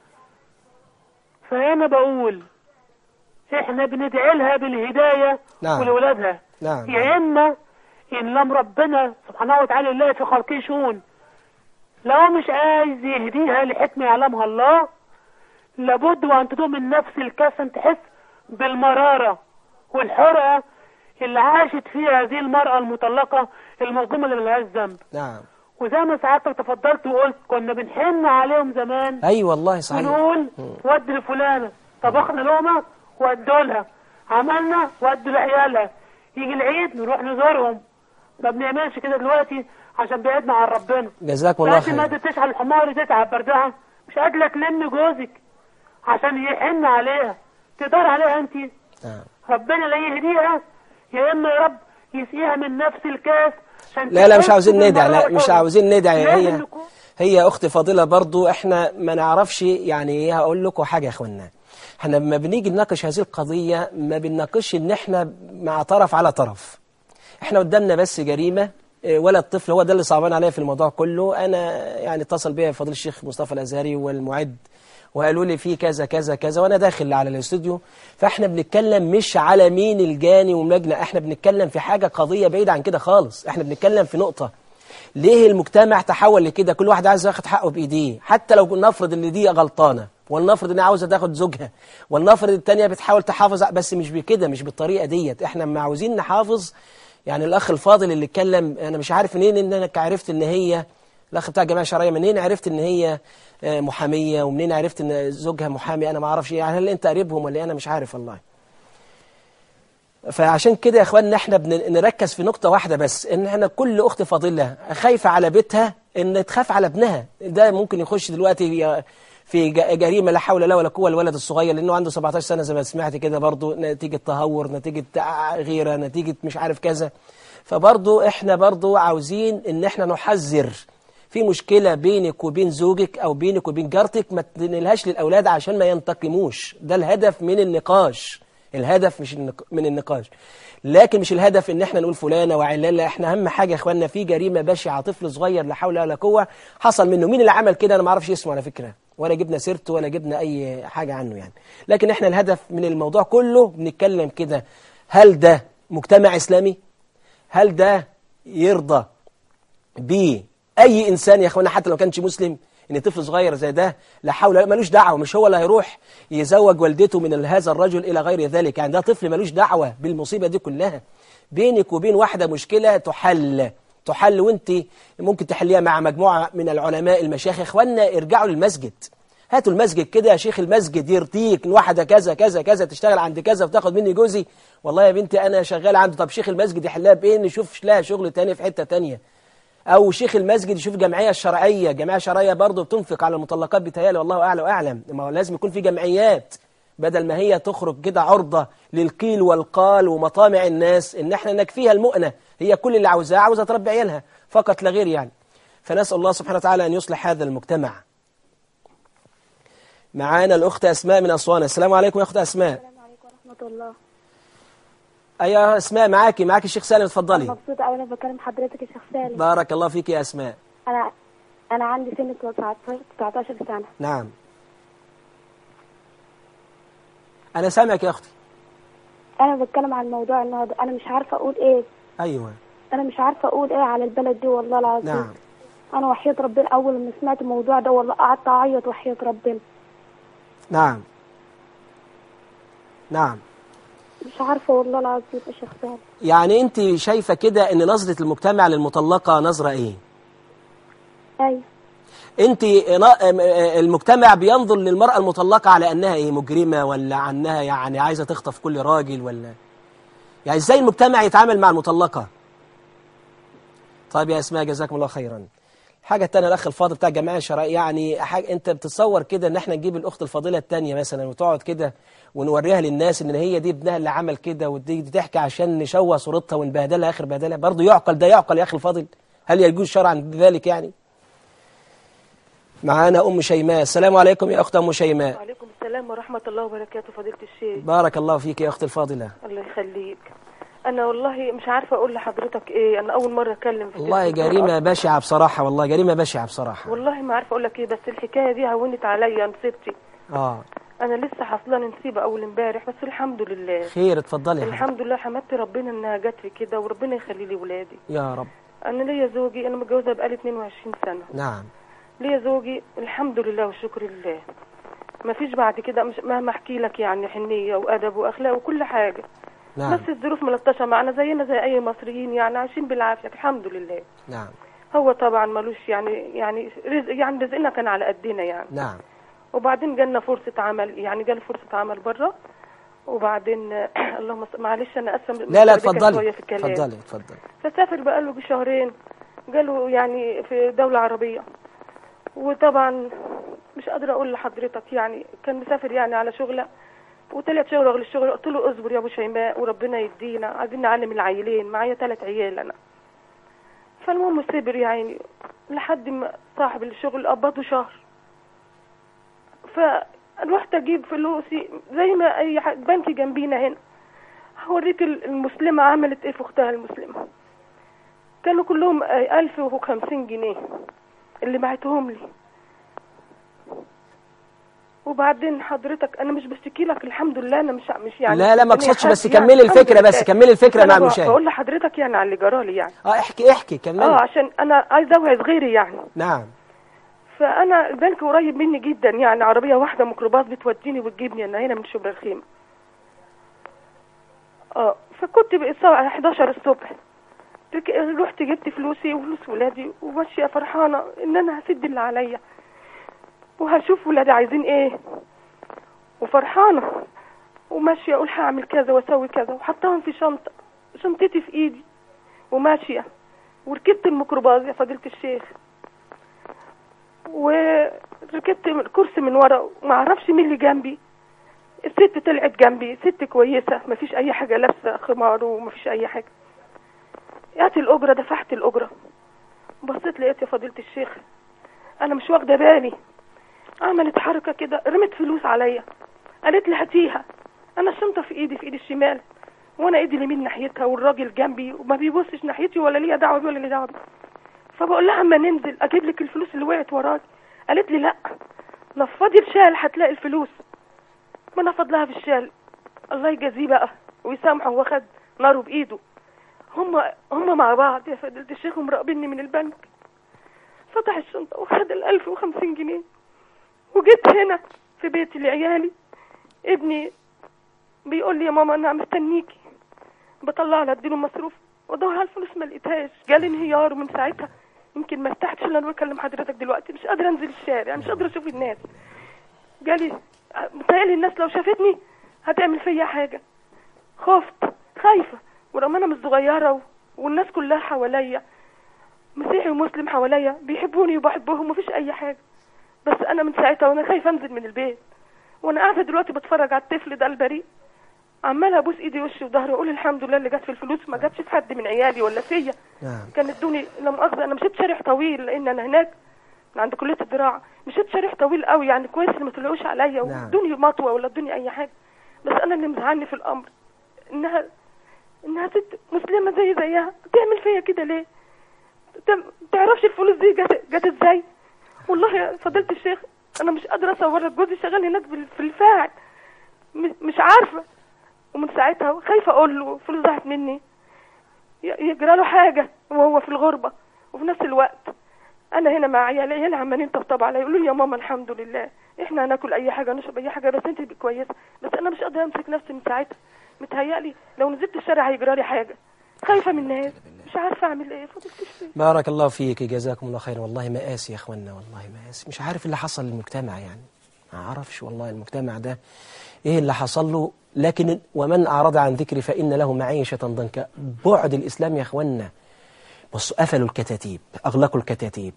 فانا بقول احنا بندعي لها بالهدايه نعم. ولولادها نعم يا اما ان لم ربنا سبحانه وتعالى الله في خلقه شؤون لو مش عايز يهديها لحكمة يعلمها الله لابد وان تدوم من نفس الكسن تحس بالمرارة والحرقة اللي عاشت فيها هذه المرأة المطلقة المظلومة اللي ملهاش ذنب نعم وزي ما سعادتك تفضلت وقلت كنا بنحن عليهم زمان أي والله صحيح ونقول ود لفلانة طبخنا لقمة ودوا لها عملنا ودوا لعيالها يجي العيد نروح نزورهم ما بنعملش كده دلوقتي عشان بعدنا عن ربنا جزاكم الله لازم ما خير تشعل الحمار تتعب بردها مش قادرة تلم جوزك عشان يحن عليها تقدر عليها انت نعم. ربنا لا يهديها يا اما يا رب يسقيها من نفس الكاس عشان لا لا مش تحس عاوزين ندعي بالمرارة لا مش والحزن. عاوزين ندعي لازم هي نكون- هي اخت فاضله برضو احنا ما نعرفش يعني ايه هقول لكم حاجه يا اخوانا احنا لما بنيجي نناقش هذه القضيه ما بنناقش ان احنا مع طرف على طرف احنا قدامنا بس جريمه إيه، ولد طفل هو ده اللي صعبان عليا في الموضوع كله انا يعني اتصل بيا فضيل الشيخ مصطفى الازهري والمعد وقالوا لي في كذا كذا كذا وانا داخل على الاستوديو فاحنا بنتكلم مش على مين الجاني وملجنة احنا بنتكلم في حاجه قضيه بعيده عن كده خالص احنا بنتكلم في نقطه ليه المجتمع تحول لكده كل واحد عايز ياخد حقه بايديه حتى لو نفرض ان دي غلطانه ولنفرض انها عاوزه تاخد زوجها ولنفرض التانية بتحاول تحافظ ع- بس مش بكده مش بالطريقه ديت احنا ما عاوزين نحافظ يعني الاخ الفاضل اللي اتكلم انا مش عارف منين ان انا عرفت ان هي الاخ بتاع الجماعه الشرعيه منين عرفت ان هي آه، محاميه ومنين عرفت ان زوجها محامي انا ما اعرفش يعني هل انت قريبهم ولا إيه؟ انا مش عارف والله فعشان كده يا اخواننا احنا بن- نركز في نقطة واحدة بس ان احنا كل اخت فاضلة خايفة على بيتها ان تخاف على ابنها ده ممكن يخش دلوقتي في- في ج- جريمة لا حول لا ولا قوة الولد الصغير لانه عنده 17 سنة زي ما سمعت كده برضه نتيجة تهور نتيجة ع- غيرة نتيجة مش عارف كذا فبرضه احنا برضه عاوزين ان احنا نحذر في مشكلة بينك وبين زوجك او بينك وبين جارتك ما تنقلهاش للاولاد عشان ما ينتقموش ده الهدف من النقاش الهدف مش النق... من النقاش لكن مش الهدف ان احنا نقول فلانه وعلانه احنا اهم حاجه يا اخواننا في جريمه بشعه طفل صغير لا حول ولا قوه حصل منه مين اللي عمل كده انا ما اعرفش اسمه على فكره ولا جبنا سيرته ولا جبنا اي حاجه عنه يعني لكن احنا الهدف من الموضوع كله بنتكلم كده هل ده مجتمع اسلامي هل ده يرضى بأي إنسان يا أخوانا حتى لو كانش مسلم إن طفل صغير زي ده لا حول ولا ملوش دعوة مش هو اللي هيروح يزوج والدته من هذا الرجل إلى غير ذلك يعني ده طفل ملوش دعوة بالمصيبة دي كلها بينك وبين واحدة مشكلة تحل تحل وانت ممكن تحليها مع مجموعة من العلماء المشايخ يا اخوانا ارجعوا للمسجد هاتوا المسجد كده يا شيخ المسجد يرضيك ان واحدة كذا كذا كذا تشتغل عند كذا وتاخد مني جوزي والله يا بنتي انا شغال عنده طب شيخ المسجد يحلها بايه نشوف لها شغل تاني في حتة تانية او شيخ المسجد يشوف جمعيه الشرعيه جمعيه شرعيه برضه بتنفق على المطلقات بتهيالي والله اعلى واعلم ما هو لازم يكون في جمعيات بدل ما هي تخرج كده عرضه للقيل والقال ومطامع الناس ان احنا نكفيها المؤنه هي كل اللي عاوزاه عاوزه تربي عيالها فقط لا غير يعني فنسال الله سبحانه وتعالى ان يصلح هذا المجتمع معانا الاخت اسماء من اسوان السلام عليكم يا اخت اسماء السلام عليكم ورحمة الله ايوه اسماء معاكي معاكي الشيخ سالم أنا اتفضلي مبسوطة أوي أنا بكلم حضرتك يا شيخ سالم بارك الله فيك يا اسماء أنا أنا عندي سن 19 19 سنة نعم انا سامعك يا اختي أنا بتكلم عن الموضوع النهاردة أنا مش عارفة أقول إيه ايوه أنا مش عارفة أقول إيه على البلد دي والله العظيم نعم أنا وحياة ربنا أول ما سمعت الموضوع ده والله قعدت أعيط وحياة ربنا نعم نعم مش عارفة والله العظيم يا شيخ سالم يعني انت شايفة كده ان نظرة المجتمع للمطلقة نظرة ايه أيوة انت نا- المجتمع بينظر للمرأة المطلقة على انها ايه مجرمة ولا عنها يعني عايزة تخطف كل راجل ولا يعني ازاي المجتمع يتعامل مع المطلقة طيب يا اسماء جزاكم الله خيرا حاجة تانية الأخ الفاضل بتاع الجمعية الشرعية يعني حاجة أنت بتتصور كده إن إحنا نجيب الأخت الفاضلة التانية مثلا وتقعد كده ونوريها للناس إن هي دي ابنها اللي عمل كده ودي دي تحكي عشان نشوه صورتها ونبهدلها آخر بهدلة برضه يعقل ده يعقل يا أخي الفاضل هل يجوز شرعا ذلك يعني؟ معانا أم شيماء السلام عليكم يا أخت أم شيماء وعليكم السلام السلام ورحمة الله وبركاته فضيلة الشيخ بارك الله فيك يا أختي الفاضلة الله يخليك أنا والله مش عارفة أقول لحضرتك إيه أنا أول مرة أتكلم في والله التلفزيون. جريمة بشعة بصراحة والله جريمة بشعة بصراحة والله ما عارفة أقول لك إيه بس الحكاية دي هونت عليا نصيبتي آه أنا لسه حاصلة نصيبة أول امبارح بس الحمد لله خير اتفضلي يا حبيبي. الحمد لله حمدت ربنا إنها جت في كده وربنا يخلي لي ولادي يا رب أنا ليا زوجي أنا متجوزة بقالي 22 سنة نعم ليا زوجي الحمد لله والشكر لله ما فيش بعد كده مش مهما احكي لك يعني حنيه وادب واخلاق وكل حاجه نعم بس الظروف ملطشه معنا زينا زي اي مصريين يعني عايشين بالعافيه الحمد لله نعم هو طبعا ملوش يعني يعني رزق يعني رزقنا كان على قدنا يعني نعم وبعدين جالنا فرصه عمل يعني جالي فرصه عمل بره وبعدين اللهم صل- معلش انا اسفه لا لا متردكة اتفضلي شوية في الكلام. اتفضلي اتفضلي فسافر بقاله بشهرين جاله يعني في دولة عربية وطبعا مش قادرة أقول لحضرتك يعني كان مسافر يعني على شغلة وطلعت شغل غير الشغل قلت له اصبر يا أبو شيماء وربنا يدينا عايزين نعلم العيلين معايا ثلاث عيال أنا فالمهم صبر يا عيني لحد ما صاحب الشغل قبضه شهر فروحت أجيب فلوسي زي ما أي حد بنكي جنبينا هنا هوريك المسلمة عملت إيه في أختها المسلمة كانوا كلهم ألف وخمسين جنيه اللي بعتهم لي وبعدين حضرتك انا مش بشتكي لك الحمد لله انا مش مش يعني لا لا ما الدنيا اقصدش بس حاسة كملي يعني الفكرة الحمد بس لله. كملي الفكرة أنا مع ب- المشاهد بقول لحضرتك يعني على اللي جرالي يعني اه احكي احكي كملي اه عشان انا عايزه اوعظ غيري يعني نعم فانا البنك قريب مني جدا يعني عربيه واحده ميكروباص بتوديني وتجيبني انا هنا من شبرا الخيمه اه فكنت بقى الساعه 11 الصبح رك- رحت جبت فلوسي وفلوس ولادي وماشيه فرحانه ان انا هسد اللي عليا وهشوف ولادي عايزين ايه وفرحانه وماشيه اقول هعمل كذا واسوي كذا وحطاهم في شنطه شنطتي في ايدي وماشيه وركبت الميكروباص يا فضيله الشيخ وركبت الكرسي من ورا وما اعرفش مين اللي جنبي الست طلعت جنبي ست كويسه ما فيش اي حاجه لابسه خمار وما فيش اي حاجه جات الاجره دفعت الاجره بصيت لقيت يا فضيله الشيخ انا مش واخده بالي عملت حركه كده رمت فلوس عليا قالت لي هاتيها انا الشنطه في ايدي في ايدي الشمال وانا ايدي اليمين ناحيتها والراجل جنبي وما بيبصش ناحيتي ولا ليا دعوه بيه ولا لي دعوه بيه فبقول لها اما ننزل اجيب لك الفلوس اللي وقعت وراك قالت لي لا نفضي الشال هتلاقي الفلوس ما نفض لها في الشال الله يجازيه بقى ويسامحه هو خد ناره بايده هم هم مع بعض يا فضيلة الشيخ ومراقبيني من البنك فتح الشنطة وخد ال 1050 جنيه وجيت هنا في بيتي لعيالي ابني بيقول لي يا ماما انا مستنيكي بطلع له اديله مصروف وادور على الفلوس ما لقيتهاش جالي انهيار ومن ساعتها يمكن ما ارتحتش الا انا بكلم حضرتك دلوقتي مش قادره انزل الشارع مش قادره اشوف الناس جالي متهيألي الناس لو شافتني هتعمل فيا حاجه خفت خايفه ورغم انا مش صغيره و... والناس كلها حواليا مسيحي ومسلم حواليا بيحبوني وبحبهم مفيش اي حاجه بس انا من ساعتها وانا خايفه انزل من البيت وانا قاعده دلوقتي بتفرج على الطفل ده البريء عماله ابوس ايدي وشي وظهري واقول الحمد لله اللي جت في الفلوس ما جاتش في حد من عيالي ولا فيا نعم كان ادوني لا مؤاخذه انا مشيت شارع طويل لان انا هناك من عند كليه الزراعه مشيت شارع طويل قوي يعني كويس اللي ما طلعوش عليا نعم. وادوني مطوه ولا ادوني اي حاجه بس انا اللي مزعلني في الامر انها انها ست مسلمه زي زيها تعمل فيا كده ليه ت- تعرفش الفلوس دي جت جت ازاي والله يا فضيله الشيخ انا مش قادره اصور لك جوزي شغال هناك بال- في الفاعل م- مش عارفه ومن ساعتها خايفه اقول له فلوس ضاعت مني ي- يجرى له حاجه وهو في الغربه وفي نفس الوقت انا هنا مع عيالي عيالي عمالين طبطبوا عليا يقولوا لي يا ماما الحمد لله احنا هناكل اي حاجه نشرب اي حاجه بس انت تبقي كويسه بس انا مش قادره امسك نفسي من ساعتها متهيألي لو نزلت الشارع هيجرى لي حاجه خايفه من الناس مش عارفه اعمل ايه فضلت الشيخ بارك الله فيك جزاكم الله خيرا والله مآسي يا اخوانا والله مآسي مش عارف اللي حصل للمجتمع يعني ما اعرفش والله المجتمع ده ايه اللي حصل له لكن ومن اعرض عن ذكري فان له معيشه ضنكا بعد الاسلام يا اخوانا بصوا قفلوا الكتاتيب اغلقوا الكتاتيب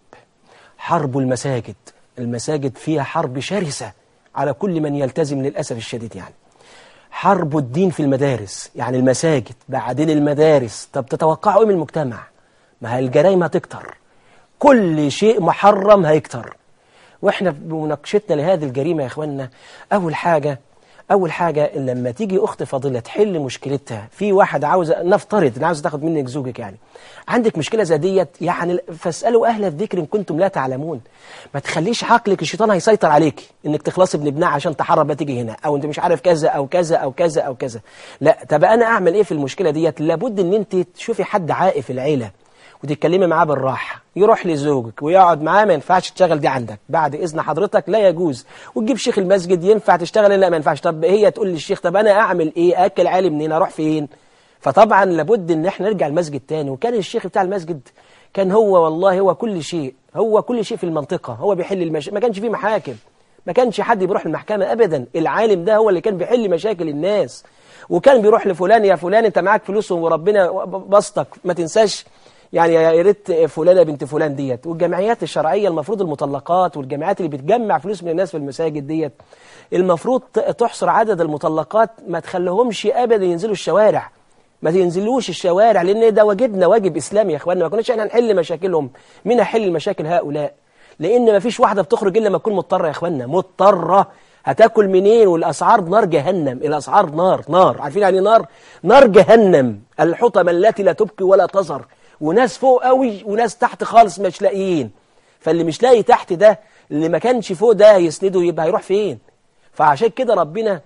حرب المساجد المساجد فيها حرب شرسه على كل من يلتزم للاسف الشديد يعني حرب الدين في المدارس يعني المساجد بعدين المدارس طب تتوقعوا ايه من المجتمع ما هي الجرائم هتكتر كل شيء محرم هيكتر واحنا بمناقشتنا لهذه الجريمة يا اخوانا اول حاجة اول حاجة لما تيجي اخت فاضلة تحل مشكلتها في واحد عاوز نفترض ان عاوز تاخد منك زوجك يعني عندك مشكلة زي ديت يعني فاسألوا اهل الذكر ان كنتم لا تعلمون ما تخليش عقلك الشيطان هيسيطر عليك انك تخلصي ابن ابنها عشان تحرب بقى تيجي هنا او انت مش عارف كذا او كذا او كذا او كذا لا طب انا اعمل ايه في المشكلة ديت لابد ان انت تشوفي حد عاقل في العيلة وتتكلمي معاه بالراحة يروح لزوجك ويقعد معاه ما ينفعش تشتغل دي عندك بعد إذن حضرتك لا يجوز وتجيب شيخ المسجد ينفع تشتغل لا ما ينفعش طب هي تقول للشيخ طب أنا أعمل إيه أكل عالي منين أروح فين فطبعا لابد إن إحنا نرجع المسجد تاني وكان الشيخ بتاع المسجد كان هو والله هو كل شيء هو كل شيء في المنطقة هو بيحل المش... ما كانش فيه محاكم ما كانش حد بيروح المحكمة أبدا العالم ده هو اللي كان بيحل مشاكل الناس وكان بيروح لفلان يا فلان انت معاك فلوس وربنا بسطك ما تنساش يعني يا ريت فلانه بنت فلان ديت والجمعيات الشرعيه المفروض المطلقات والجمعيات اللي بتجمع فلوس من الناس في المساجد ديت المفروض تحصر عدد المطلقات ما تخليهمش ابدا ينزلوا الشوارع ما تنزلوش الشوارع لان ده واجبنا واجب اسلامي يا اخواننا ما كناش احنا نحل مشاكلهم مين هيحل مشاكل هؤلاء لان ما فيش واحده بتخرج الا لما تكون مضطره يا اخواننا مضطره هتاكل منين والاسعار نار جهنم الاسعار نار نار عارفين يعني نار نار جهنم الحطمه التي لا تبكي ولا تزر وناس فوق قوي وناس تحت خالص مش لاقيين فاللي مش لاقي تحت ده اللي ما كانش فوق ده يسنده يبقى هيروح فين فعشان كده ربنا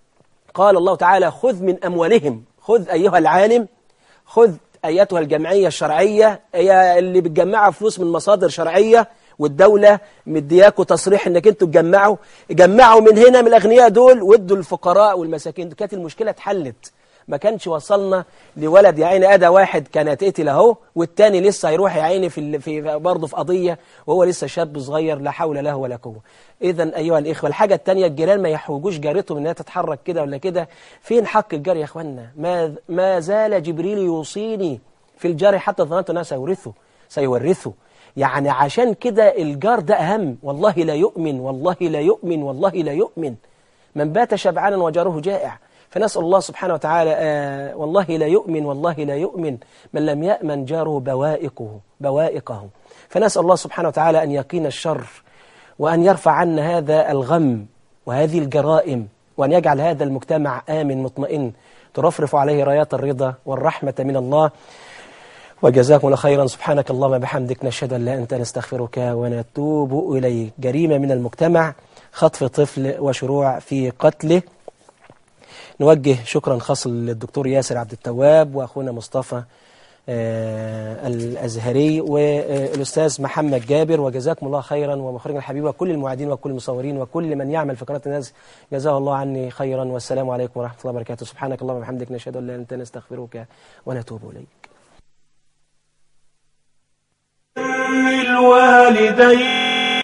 قال الله تعالى خذ من أموالهم خذ أيها العالم خذ أيتها الجمعية الشرعية هي اللي بتجمعها فلوس من مصادر شرعية والدولة مدياكوا تصريح انك انتوا تجمعوا جمعوا من هنا من الأغنياء دول وادوا الفقراء والمساكين كانت المشكلة اتحلت ما كانش وصلنا لولد يا عيني أدا واحد كان هتقتل اهو والتاني لسه هيروح يا عيني في في برضه في قضية وهو لسه شاب صغير لا حول له ولا قوة إذا أيها الإخوة الحاجة التانية الجيران ما يحوجوش جارتهم إنها تتحرك كده ولا كده فين حق الجار يا إخوانا ما, ما زال جبريل يوصيني في الجار حتى ظننت أنه سيورثه سيورثه يعني عشان كده الجار ده أهم والله لا يؤمن والله لا يؤمن والله لا يؤمن من بات شبعانا وجاره جائع فنسأل الله سبحانه وتعالى آه والله لا يؤمن والله لا يؤمن من لم يأمن جاره بوائقه بوائقه فنسأل الله سبحانه وتعالى أن يقينا الشر وأن يرفع عنا هذا الغم وهذه الجرائم وأن يجعل هذا المجتمع آمن مطمئن ترفرف عليه رايات الرضا والرحمة من الله وجزاكم الله خيرا سبحانك اللهم بحمدك نشهد أن لا أنت نستغفرك ونتوب إليك جريمة من المجتمع خطف طفل وشروع في قتله نوجه شكرا خاص للدكتور ياسر عبد التواب وأخونا مصطفى آه الأزهري والأستاذ محمد جابر وجزاكم الله خيرا ومخرجنا الحبيب وكل المعدين وكل المصورين وكل من يعمل في قناة الناس جزاه الله عني خيرا والسلام عليكم ورحمة الله وبركاته سبحانك اللهم وبحمدك نشهد أن لا إله إلا أنت نستغفرك ونتوب إليك الوالدين